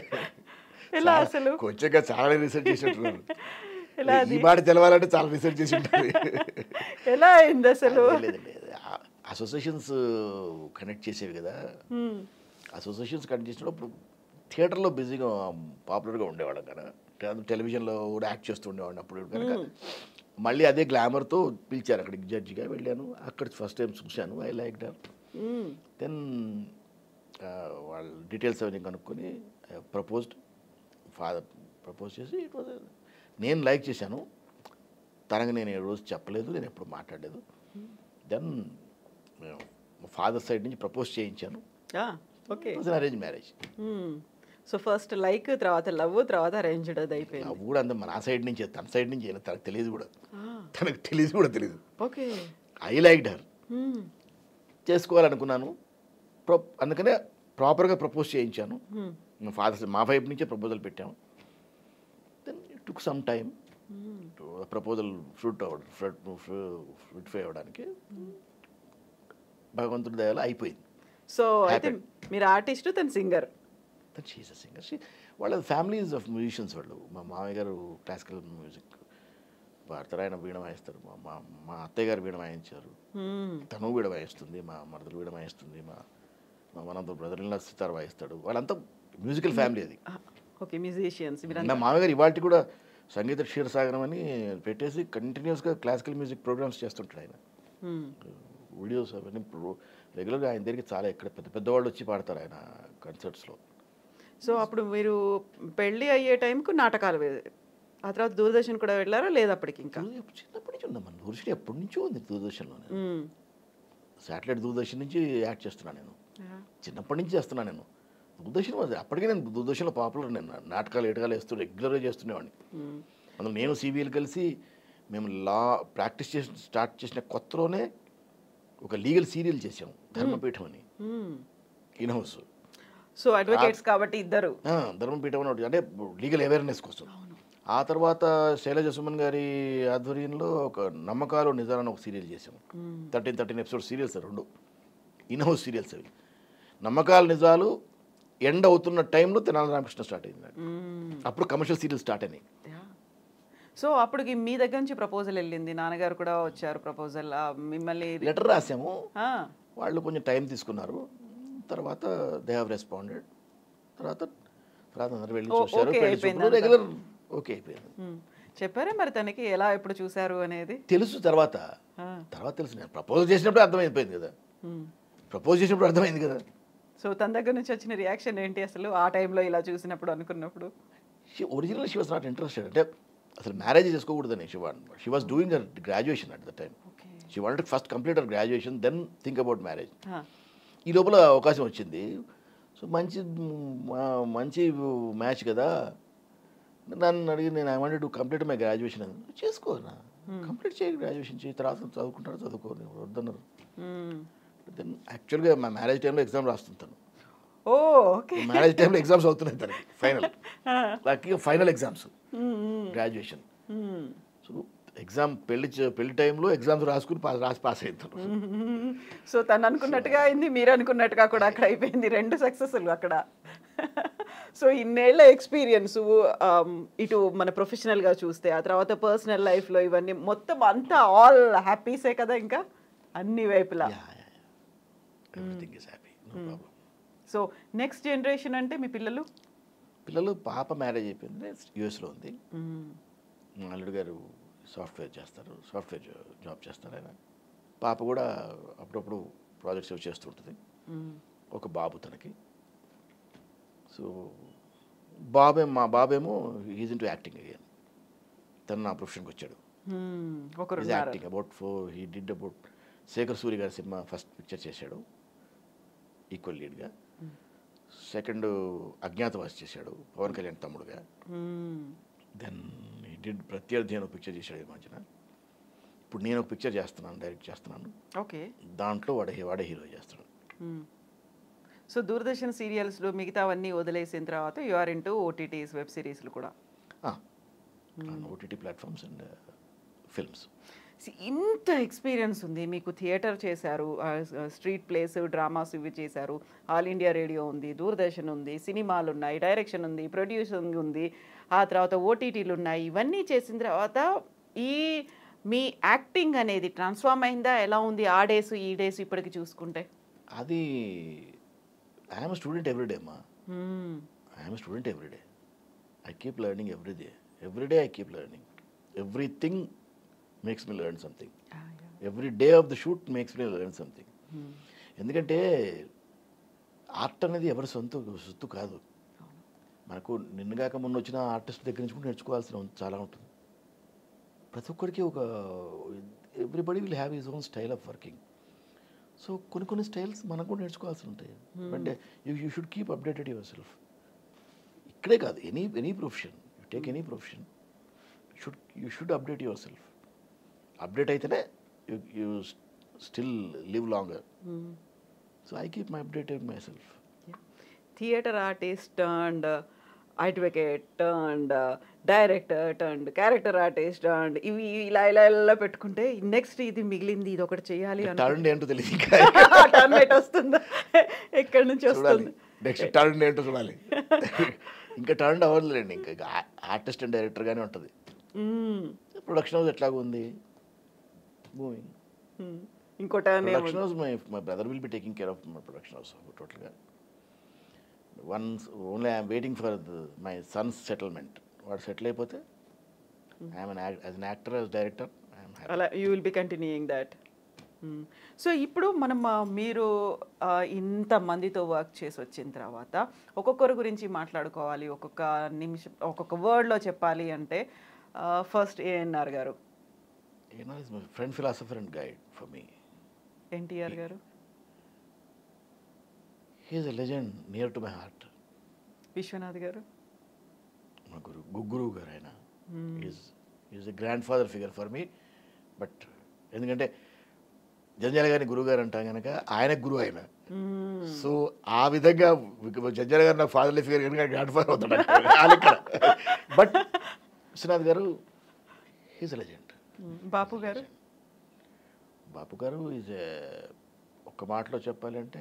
ఎలా చాలా- అసలు కొంచెంగా చాలా రీసెర్చ్ చేసినట్టున్నారు ఎలా ఈ మాట తెలవాలంటే చాలా రీసెర్చ్ చేసి ఉంటుంది ఎలా అయింది అసలు లేదండి అసోసియేషన్స్ కనెక్ట్ చేసేవి కదా Hmm. అసోసియేషన్స్ కనెక్ట్ చేసినప్పుడు థియేటర్లో బిజీగా పాపులర్గా ఉండేవాళ్ళం కదా టె- టెలివిజన్లో కూడా యాక్ట్ చేస్తూ ఉండేవాడిని అప్పుడు కనుక మళ్ళీ అదే గ్లామర్తో పిలిచారు అక్కడికి జడ్జిగా వెళ్ళాను అక్కడ ఫస్ట్ టైం చూశాను I like her Hmm. Then వాళ్ళ డీటెయిల్స్ అవన్నీ కనుక్కొని ప్రపోజ్డ్ ఫాదర్ ప్రపోజ్ చేసి ఇట్ వాజ్ నేను లైక్ చేశాను తనకు నేను ఏ రోజు చెప్పలేదు నేను ఎప్పుడు మాట్లాడలేదు దెన్ మా ఫాదర్ సైడ్ నుంచి ప్రపోజ్ చేయించాను Ah, okay. It was arrange marriage so first like తర్వాత లవ్ తర్వాత అరేంజ్డ్ అది అయిపోయింది అవి కూడా అంత మన సైడ్ నుంచి తన సైడ్ నుంచి అయినా తనకు తెలియదు కూడా Ah, తనకు తెలియదు కూడా తెలియదు okay I like her Hmm. చేసుకోవాలనుకున్నాను ప్రో అందుకనే ప్రాపర్గా ప్రపోజ్ చేయించాను Hmm. మా ఫాదర్ మా వైపు నుంచే ప్రపోజల్ పెట్టాము then it took some time proposal fruit fruit fructify అవ్వడానికి భగవంతుడి దయాలు అయిపోయింది సో అయితే Happened. మీరు ఆర్టిస్ట్ తను singer that she's a singer వాళ్ళ ఫ్యామిలీస్ ఆఫ్ మ్యూజిషియన్స్ వాళ్ళు మా మామయ్య గారు క్లాసికల్ మ్యూజిక్ పాడతారు ఆయన వీణ వాయిస్తారు మా మా మా అత్తయ్య గారు వీణ వాయించారు తను వీణ వాయిస్తుంది మా మరదలు వీణ వాయిస్తుంది మా మా మనంత బ్రదర్ ఇన్ సితార్ వాయిస్తాడు వాళ్ళంతా మ్యూజికల్ ఫ్యామిలీ అది ఓకే మ్యూజిషియన్స్ నా మీరంతా మామయ్య గారు ఇవాళ కూడా సంగీత క్షీరసాగరం అని పెట్టేసి కంటిన్యూస్గా క్లాసికల్ మ్యూజిక్ ప్రోగ్రామ్స్ చేస్తుంటాడు ఆయన Hmm. వీడియోస్ అవన్నీ రెగ్యులర్గా ఆయన దగ్గరికి చాలా ఎక్కడ పెద్ద పెద్దవాళ్ళు వచ్చి పాడతారు ఆయన కన్సర్ట్స్లో సో అప్పుడు మీరు పెళ్ళి అయ్యే టైంకు నాటకాలు వే- ఆ తర్వాత దూరదర్శన్ కూడా వెళ్ళారా లేదా అప్పటికి ఇంకా చిన్నప్పటి నుంచి ఉందమ్మా దూరదర్శన్ ఎప్పటి నుంచో ఉంది దూరదర్శన్లో నేను Hmm. శాటిలైట్ దూరదర్శన్ నుంచి యాక్ట్ చేస్తున్నాను నేను Yeah. చిన్నప్పటి నుంచి చేస్తున్నాను నేను దూరదర్శన్ was- అప్పటికే నేను దూరదర్శన్లో పాపులర్ నేను నాటకాలు ఏటకాలు వేస్తూ రెగ్యులర్గా చేస్తుండేవాడిని Hmm. అందులో నేను సిబిఎల్ కలిసి మేము లా ప్రాక్టీస్ చేసి స్టార్ట్ చేసిన కొత్తలోనే ఒక లీగల్ సీరియల్ చేసాం ధర్మపీఠం అని Hmm. In house so advocates కాబట్టి ఇద్దరు ధర్మపీఠం అని ఒకటి అంటే లీగల్ అవేర్నెస్ కోసం ఆ తర్వాత శైలజ సుమన్ గారి ఆధ్వర్యంలో ఒక నమ్మకాలు నిజాలని ఒక సీరియల్ చేసాం థర్టీన్ థర్టీన్ ఎపిసోడ్ సీరియల్స్ రెండు ఇన్ హౌస్ సీరియల్స్ అవి నమ్మకాలు నిజాలు ఎండ్ అవుతున్న టైంలో తెనాలి రామకృష్ణ స్టార్ట్ అయింది నాకు. అప్పుడు కమర్షియల్ సీరియల్ స్టార్ట్ అయినాయి సో అప్పటికి మీ దగ్గర నుంచి ప్రపోజల్ వెళ్ళింది నాన్నగారు కూడా వచ్చారు ప్రపోజల్ మిమ్మల్ని లెటర్ రాసాము ఆ, వాళ్ళు కొంచెం టైం తీసుకున్నారు తర్వాత దే హ్యావ్ రెస్పాండెడ్ తర్వాత తర్వాత అందరూ వెళ్ళి ఓ- చూశారు ఓకే పెళ్లి అయిపోయింది చూపులు రెగ్యులర్ ఓకే అయిపోయింది ఉమ్. చెప్పారా మరి తనకి ఎలా ఎప్పుడు చూశారు అనేది తెలుసు తర్వాత ఆ, తర్వాత తెలుసు నేను ప్రపోజ్ చేసినప్పుడు అర్థమైపోయింది కదా ఉమ్. ప్రపోజ్ చేసినప్పుడు అర్థమైంది కదా సో తన దగ్గర నుంచి వచ్చిన రియాక్షన్ ఏంటి అసలు ఆ టైంలో ఇలా చూసినప్పుడు అనుకున్నప్పుడు original she was not interested అంటే అసలు మ్యారేజ్ చేసుకోకూడదని షీ వాన్ she was doing her graduation at the time okay she wanted first complete her graduation then think about marriage ఈ లోపల అవకాశం వచ్చింది సో మంచి మ- మంచి మ్యాచ్ కదా నన్ను అడిగి నేను I wanted to complete my graduation అని చేసుకో నా కంప్లీట్ చేయి గ్రాడ్యుయేషన్ చేయి తర్వాత చదువుకుంటాడు చదువుకో నేను వద్దన్నారు దెన్ యాక్చువల్గా మా మ్యారేజ్ టైంలో ఎగ్జామ్ రాస్తుంటాను ఓ ఓకే మ్యారేజ్ టైంలో ఎగ్జామ్స్ అవుతున్నాయి తనకి final lucky final exams graduation so exam పెళ్లి చే- పెళ్లి టైంలో ఎగ్జామ్స్ రాసుకుని పాస్ రాసి పాస్ అవుతాను సో తను అనుకున్నట్టుగా అయింది మీరు అనుకున్నట్టుగా కూడా అక్కడ అయిపోయింది రెండు సక్సెస్లు అక్కడ సో ఇన్నేళ్ల ఎక్స్పీరియన్స్ ఇటు మన ప్రొఫెషనల్గా చూస్తే ఆ తర్వాత పర్సనల్ లైఫ్లో ఇవన్నీ మొత్తం అంతా ఆల్ హ్యాపీసే కదా ఇంకా అన్ని వైపులా everything is happy no problem so next generation అంటే మీ పిల్లలు పిల్లలు పాప మ్యారేజ్ అయిపోయింది యూఎస్లో ఉంది మా అల్లుడు గారు సాఫ్ట్వేర్ చేస్తారు సాఫ్ట్వేర్ జాబ్ చేస్తారు ఆయన పాప కూడా అప్పుడప్పుడు ప్రాజెక్ట్స్ అవి చేస్తుంటుంది ఒక బాబు తనకి సో బాబే మా బాబేమో ఈజ్ ఇన్ టు యాక్టింగ్ అయ్యాను తను నా ప్రొఫెషన్కి వచ్చాడు ఒకరు is acting about four he did about Shekhar Suri గారి సినిమా ఫస్ట్ పిక్చర్ చేశాడు ఈక్వల్ లీడ్గా సెకండ్ అజ్ఞాతవాసి చేశాడు పవన్ కళ్యాణ్ తమ్ముడుగా దెన్ ఈ డిడ్ ప్రత్యర్థి అని ఒక పిక్చర్ చేశాడు ఈ మధ్యన ఇప్పుడు నేను ఒక పిక్చర్ చేస్తున్నాను డైరెక్ట్ చేస్తున్నాను ఓకే దాంట్లో వాడే వాడే హీరో చేస్తున్నాడు సో దూరదర్శన్ సీరియల్స్లో మిగతావన్నీ వదిలేసిన తర్వాత you are into OTTs web సిరీస్లు కూడా OTT platforms and films See, ఇంత ఎక్స్పీరియన్స్ ఉంది మీకు థియేటర్ చేశారు స్ట్రీట్ ప్లేస్ డ్రామాస్ ఇవి చేశారు ఆల్ ఇండియా రేడియో ఉంది దూరదర్శన్ ఉంది సినిమాలు ఉన్నాయి డైరెక్షన్ ఉంది ప్రొడ్యూసింగ్ ఉంది ఆ తర్వాత ఓటీటీలు ఉన్నాయి ఇవన్నీ చేసిన తర్వాత ఈ మీ యాక్టింగ్ అనేది ట్రాన్స్ఫార్మ్ అయిందా ఎలా ఉంది ఆ డేస్ ఈ డేస్ ఇప్పటికి చూసుకుంటే అది ఐఎమ్ స్టూడెంట్ ఎవ్రీడే అమ్మా Hmm. I'm student everyday I keep learning every day every day I keep learning everything makes me learn something Ah, yeah. Every day of the shoot makes me learn something ఎందుకంటే art అనేది ఎవరి సొంత సొత్తు కాదు మనకు నిన్నగాక మొన్న వచ్చిన ఆర్టిస్ట్ దగ్గర నుంచి కూడా నేర్చుకోవాల్సిన ఉం- చాలా ఉంటుంది ప్రతి ఒక్కరికి ఒక everybody will have his own style of working so కొన్ని కొన్ని స్టైల్స్ మనం కూడా నేర్చుకోవాల్సి ఉంటాయి అంటే you you should keep updated yourself ఇక్కడే కాదు any any profession you take any profession should you should update yourself update అయితేనే you you still live longer so I keep my updated myself theatre artist turned advocate turned director turned character artist turned ఇవి ఇలా ఇలా ఇలా పెట్టుకుంటే next ఇది మిగిలింది ఇది ఒకటి చేయాలి టర్న్ ఏంటో తెలియదు ఇంకా టర్న్ ఎట్ వస్తుందా ఎక్కడి నుంచి చూడాలి వస్తుంది నెక్స్ట్ టర్న్ ఏంటో చూడాలి ఇంకా టర్న్ అవ్వదులేండి ఇంకా ఆర్టిస్ట్ అండ్ డైరెక్టర్గానే ఉంటుంది మ్మ్. ప్రొడక్షన్ హౌస్ ఎట్లాగ ఉంది మూవింగ్ మ్మ్. ఇంకో turn production house my my brother will be taking care of my production house టోటల్గా once only I'm waiting for my sons settlement వాడు సెటిల్ అయిపోతే I'm as an actor as director I'm happy అలా you will be continuing that so ఇప్పుడు మనం ఆ, మీరు ఆ, ఇంత మందితో వర్క్ చేసి వచ్చిన తర్వాత ఒక్కొక్కరి గురించి మాట్లాడుకోవాలి ఒక్కొక్క నిమిషం ఒక్కొక్క వర్డ్లో చెప్పాలి అంటే ఫస్ట్ ఏఎన్ఆర్ గారు you know is my friend philosopher and guide for me NTR గారు he's a legend near to my heart Viswanath గారు మా గురు గుగ్గురు గారు ఆయన is is a grandfather figure for me but ఎందుకంటే జంజాల గారిని గురువు గారు అంటాం కనుక ఆయన గురువు ఆయన సో ఆ విధంగా జంజాల గారు నాకు ఫాదర్లీ ఫిగర్ కనుక గ్రాండ్ ఫాదర్ అవుతాడు బట్ విశ్వనాథ్ గారు ఈజ్ ఎ లెజెండ్ మ్మ్. బాపు గారు బాపు గారు ఈజ్ ఏ ఒక్క మాటలో చెప్పాలంటే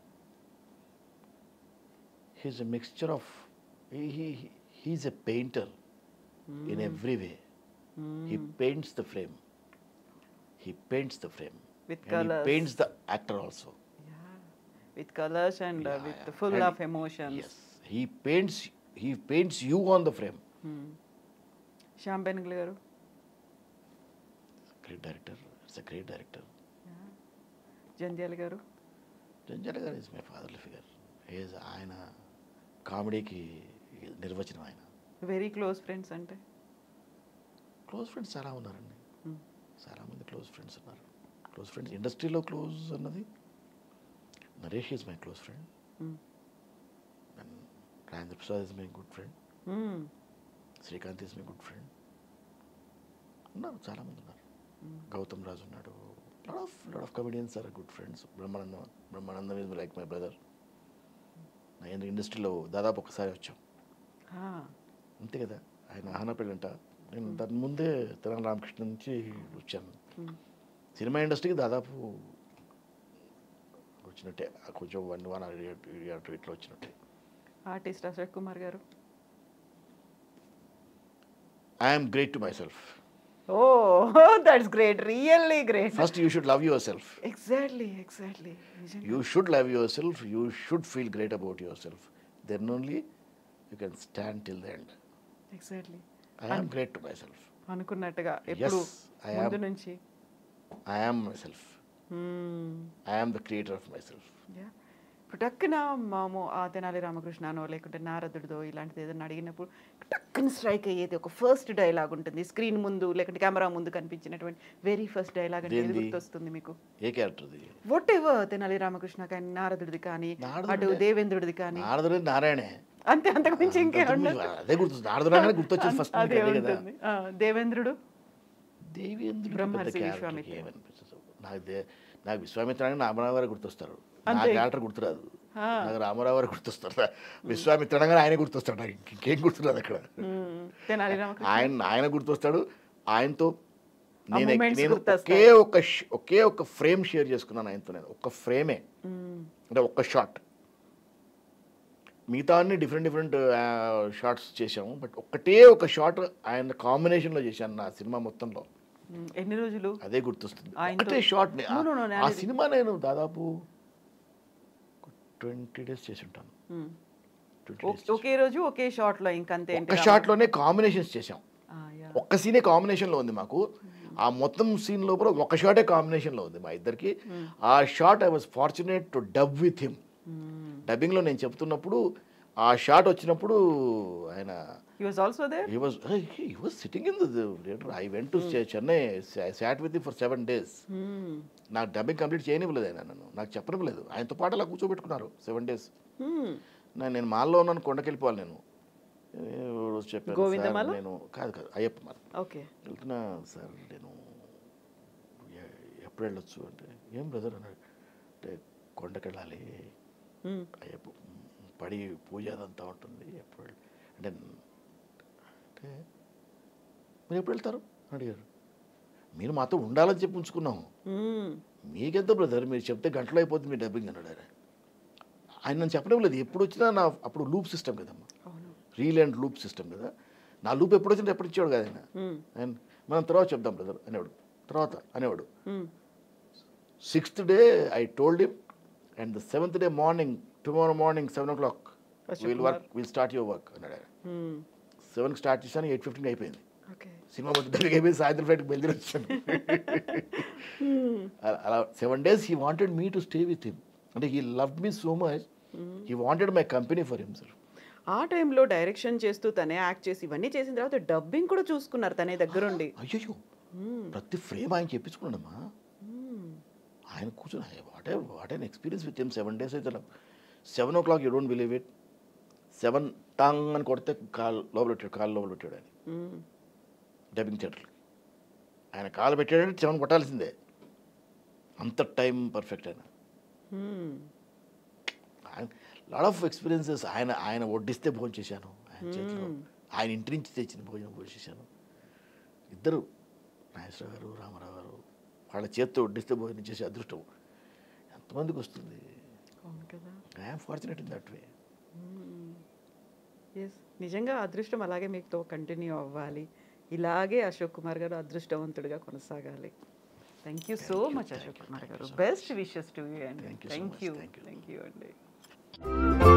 he's a mixture of he's a painter in every way he paints the frame he paints the frame With colours. Paints the actor also with colours and with full of emotions yes he paints he paints you on the frame Shyam Benegal గారు great director it's a great director Jandhyala గారు జంజాల గారు is my fatherly figure is ఆయన కామెడీకి నిర్వచనం ఆయన very close friends అంటే close friends చాలా ఉన్నారండి చాలామంది క్లోజ్ ఫ్రెండ్స్ ఉన్నారు క్లోజ్ ఫ్రెండ్స్ ఇండస్ట్రీలో క్లోజ్ అన్నది Naresh is my close friend and Rajendra Prasad is my good friend Srikanth is my good friend ఉన్నారు చాలామంది ఉన్నారు గౌతమ్ రాజు ఉన్నాడు lot of lot of comedians are good friends Brahmanandam Brahmanandam is like my brother నా ఇండస్ట్రీలో దాదాపు ఒకసారి వచ్చాం అంతే కదా ఆయన ఆహనపల్లి నేను దాని ముందే తెలంగాణ రామకృష్ణ నుంచి వచ్చాను సినిమా ఇండస్ట్రీకి దాదాపు వచ్చినట్టే కొంచెం వన్ వన్ అటు ఇట్లా వచ్చినట్టే ఆర్టిస్ట్ అశోక్ కుమార్ గారు I'm great to myself oh that's great really great first you should love yourself exactly exactly you should love yourself you should feel great about yourself then only you can stand till the end exactly I'm great to myself అనుకున్నట్టుగా ఎప్పుడు I ముందు am. నుంచి I'm myself I'm the creator of myself Yeah. ఇప్పుడు టక్కున మాము ఆ తెనాలి రామకృష్ణనో లేకుంటే నారదుడిదో ఇలాంటిది ఏదైనా అడిగినప్పుడు టక్కున స్ట్రైక్ అయ్యేది ఒక ఫస్ట్ డైలాగ్ ఉంటుంది స్క్రీన్ ముందు లేకుంటే కెమెరా ముందు కనిపించినటువంటి వెరీ ఫస్ట్ డైలాగ్ అంటే ఏది దేనిది? గుర్తొస్తుంది మీకు ఏ క్యారెక్టర్ది వాట్ ఎవర్ తెనాలి రామకృష్ణ కానీ నారదుడిది కానీ నారదుడే. అటు దేవేంద్రుడిది కానీ నారదుడు నారాయణే అంతే అంతకు మించి ఇంకే అంతకుముందు అదే గుర్తొస్తుంది నారదుడు గుర్తొచ్చేది ఫస్ట్ అదే అదే కదా ఉంటుంది ఆ, దేవేంద్రుడు దేవేంద్రుడు బ్రహ్మర్షి పెద్ద character విశ్వామిత్ర. ఏమనిపించదు నాకు దే- నాకు విశ్వామిత్రానికి రామారావు గారు గుర్తొస్తారు నా అంతే. క్యారెక్టర్ గుర్తురాదు ఆ. నాకు రామారావు గారు గుర్తొస్తారు విశ్వామిత్రణంగా ఆయన గుర్తొస్తాడు నాకు ఇంకేం గుర్తురాదు అక్కడ మ్మ్. తెనాలి రామకృష్ణ ఆయన ఆయన గుర్తొస్తాడు ఆయనతో ఆ నేను moments నేను గుర్తొస్తాయి. ఒకే ఒక ష్- ఒకే ఒక ఫ్రేమ్ షేర్ చేసుకున్నాను ఆయనతో నేను ఒక్క ఫ్రేమే మ్మ్. అంటే ఒక్క షాట్ మిగతా అన్ని డిఫరెంట్ డిఫరెంట్ షార్ట్స్ చేశాము బట్ ఒక్కటే ఒక షాట్ ఆయన కాంబినేషన్లో చేశాను నా సినిమా మొత్తంలో మ్మ్. ఎన్ని రోజులు అదే గుర్తొస్తుంది ఆయనతో- ఒకటే షాట్ No, no, no, నేను ఆ అనేది- సినిమా నేను దాదాపు ట్వంటీ డేస్ చేసి ఉంటాను మ్మ్. 20 ఒ- days ఒకే రోజు ఒకే షాట్ లో ఇంకంతే ఏంటి ఒక్క రామ- షాట్లోనే కాంబినేషన్స్ చేశాం ఆ, yeah. ఒక్క సీనే కాంబినేషన్లో ఉంది మాకు ఆ మొత్తం సీన్ లోపల ఒక షాటే కాంబినేషన్లో ఉంది మా ఇద్దరికి ఆ shot I was fortunate to dub with him hmm. డబ్బింగ్లో నేను చెప్తున్నప్పుడు ఆ షాట్ వచ్చినప్పుడు ఆయన He was also there? he was he was sitting in the theater. I went to Chennai. I sat with him for seven days. మ్మ్. నాకు dubbing complete చేయనివ్వలేదు ఆయన నన్ను నాకు చెప్పనివ్వలేదు ఆయనతో పాటు అలా కూర్చోబెట్టుకున్నారు సెవెన్ డేస్ మ్మ్. నేను నేను మాల్లో ఉన్నాను కొండకెళ్ళిపోవాలి నేను ఏ, ఓ రోజు చెప్పాను గోవిందమాల? సార్ నేను కాదు కాదు అయ్యప్ప మాల ఓకే వెళ్తున్నా సార్ నేను ఎ- ఎప్పుడు వెళ్ళొచ్చు అంటే ఏం బ్రదర్ అన్నాడు అంటే కొండకెళ్ళాలి మ్మ్. అయ్యప్ప పడి పూజ అదంతా ఉంటుంది ఎప్పుడు వెళ్- అంటే అంటే మీరు ఎప్పుడు వెళ్తారు అని అడిగారు మీరు మాతో ఉండాలని చెప్పి ఉంచుకున్నాం మ్మ్. మీకెంత బ్రదర్ మీరు చెప్తే గంటలో అయిపోతుంది మీ డబ్బింగ్ అన్నాడు ఆయన ఆయన నన్ను చెప్పడం లేదు ఎప్పుడు వచ్చినా నా అప్పుడు లూప్ సిస్టమ్ కదమ్మా అవును రీల్ అండ్ లూప్ సిస్టమ్ కదా నా లూప్ ఎప్పుడు వచ్చినా ఎప్పుడు ఇచ్చేవాడు కదా ఆయన మ్మ్. ఆయన మనం తర్వాత చెప్దాం బ్రదర్ అనేవాడు తర్వాత అనేవాడు hmm. Sixth day I told him and the seventh day morning tomorrow morning seven o'clock Ashok will work will start your work అన్నాడు ఆయన మ్మ్. సెవెన్కి స్టార్ట్ చేశాను ఎయిట్ ఫిఫ్టీన్ అయిపోయింది ఓకే సినిమా మొత్తం అయిపోయింది సాయంత్రం ఫ్లైట్కి బయలుదేరి వచ్చాను అలా- అలా seven days he wanted me to stay with him అంటే he love me so much he wanted my company for him sir ఆ టైంలో డైరెక్షన్ చేస్తూ తనే యాక్ట్ చేసి ఇవన్నీ చేసిన తర్వాత డబ్బింగ్ కూడా చూసుకున్నారు తనే దగ్గరుండి అయ్యో ప్రతి ఫ్రేమ్ ఆయన చెప్పించుకున్నాడమ్మా మ్మ్. ఆయన కూర్చొని what what and experience with him seven days అయితే seven o'clock you don't believe it seven టాంగ్ అని కొడితే కాలు లోపల పెట్టాడు కాలు లోపల పెట్టాడు ఆయన మ్మ్. డబ్బింగ్ థియేటర్కి ఆయన కాలు పెట్టాడంటే సెవెన్ కొట్టాల్సిందే అంత టైం పర్ఫెక్ట్ ఆయన మ్మ్. ఆయన లాడ్ ఆఫ్ ఎక్స్పీరియన్సెస్ ఆయన ఆయన వడ్డిస్తే భోజనం చేశాను ఆయన చేతిలో ఆయన ఇంటి నుంచి తెచ్చిన భోజనం భోజనం చేశాను ఇద్దరు నాగేశ్వరరావు గారు రామారావు గారు వాళ్ళ చేత్తో వడ్డిస్తే భోజనం చేసే అదృష్టం ఎంతమందికి వస్తుంది అవును కదా I'm fortunate in that way yes నిజంగా అదృష్టం అలాగే మీతో కంటిన్యూ అవ్వాలి ఇలాగే అశోక్ కుమార్ గారు అదృష్టవంతుడిగా కొనసాగాలి thank you so much Ashok Kumar గారు బెస్ట్ విషెస్ టు యూ అండి Thank you so thank much. You Thank you. Thank you అండి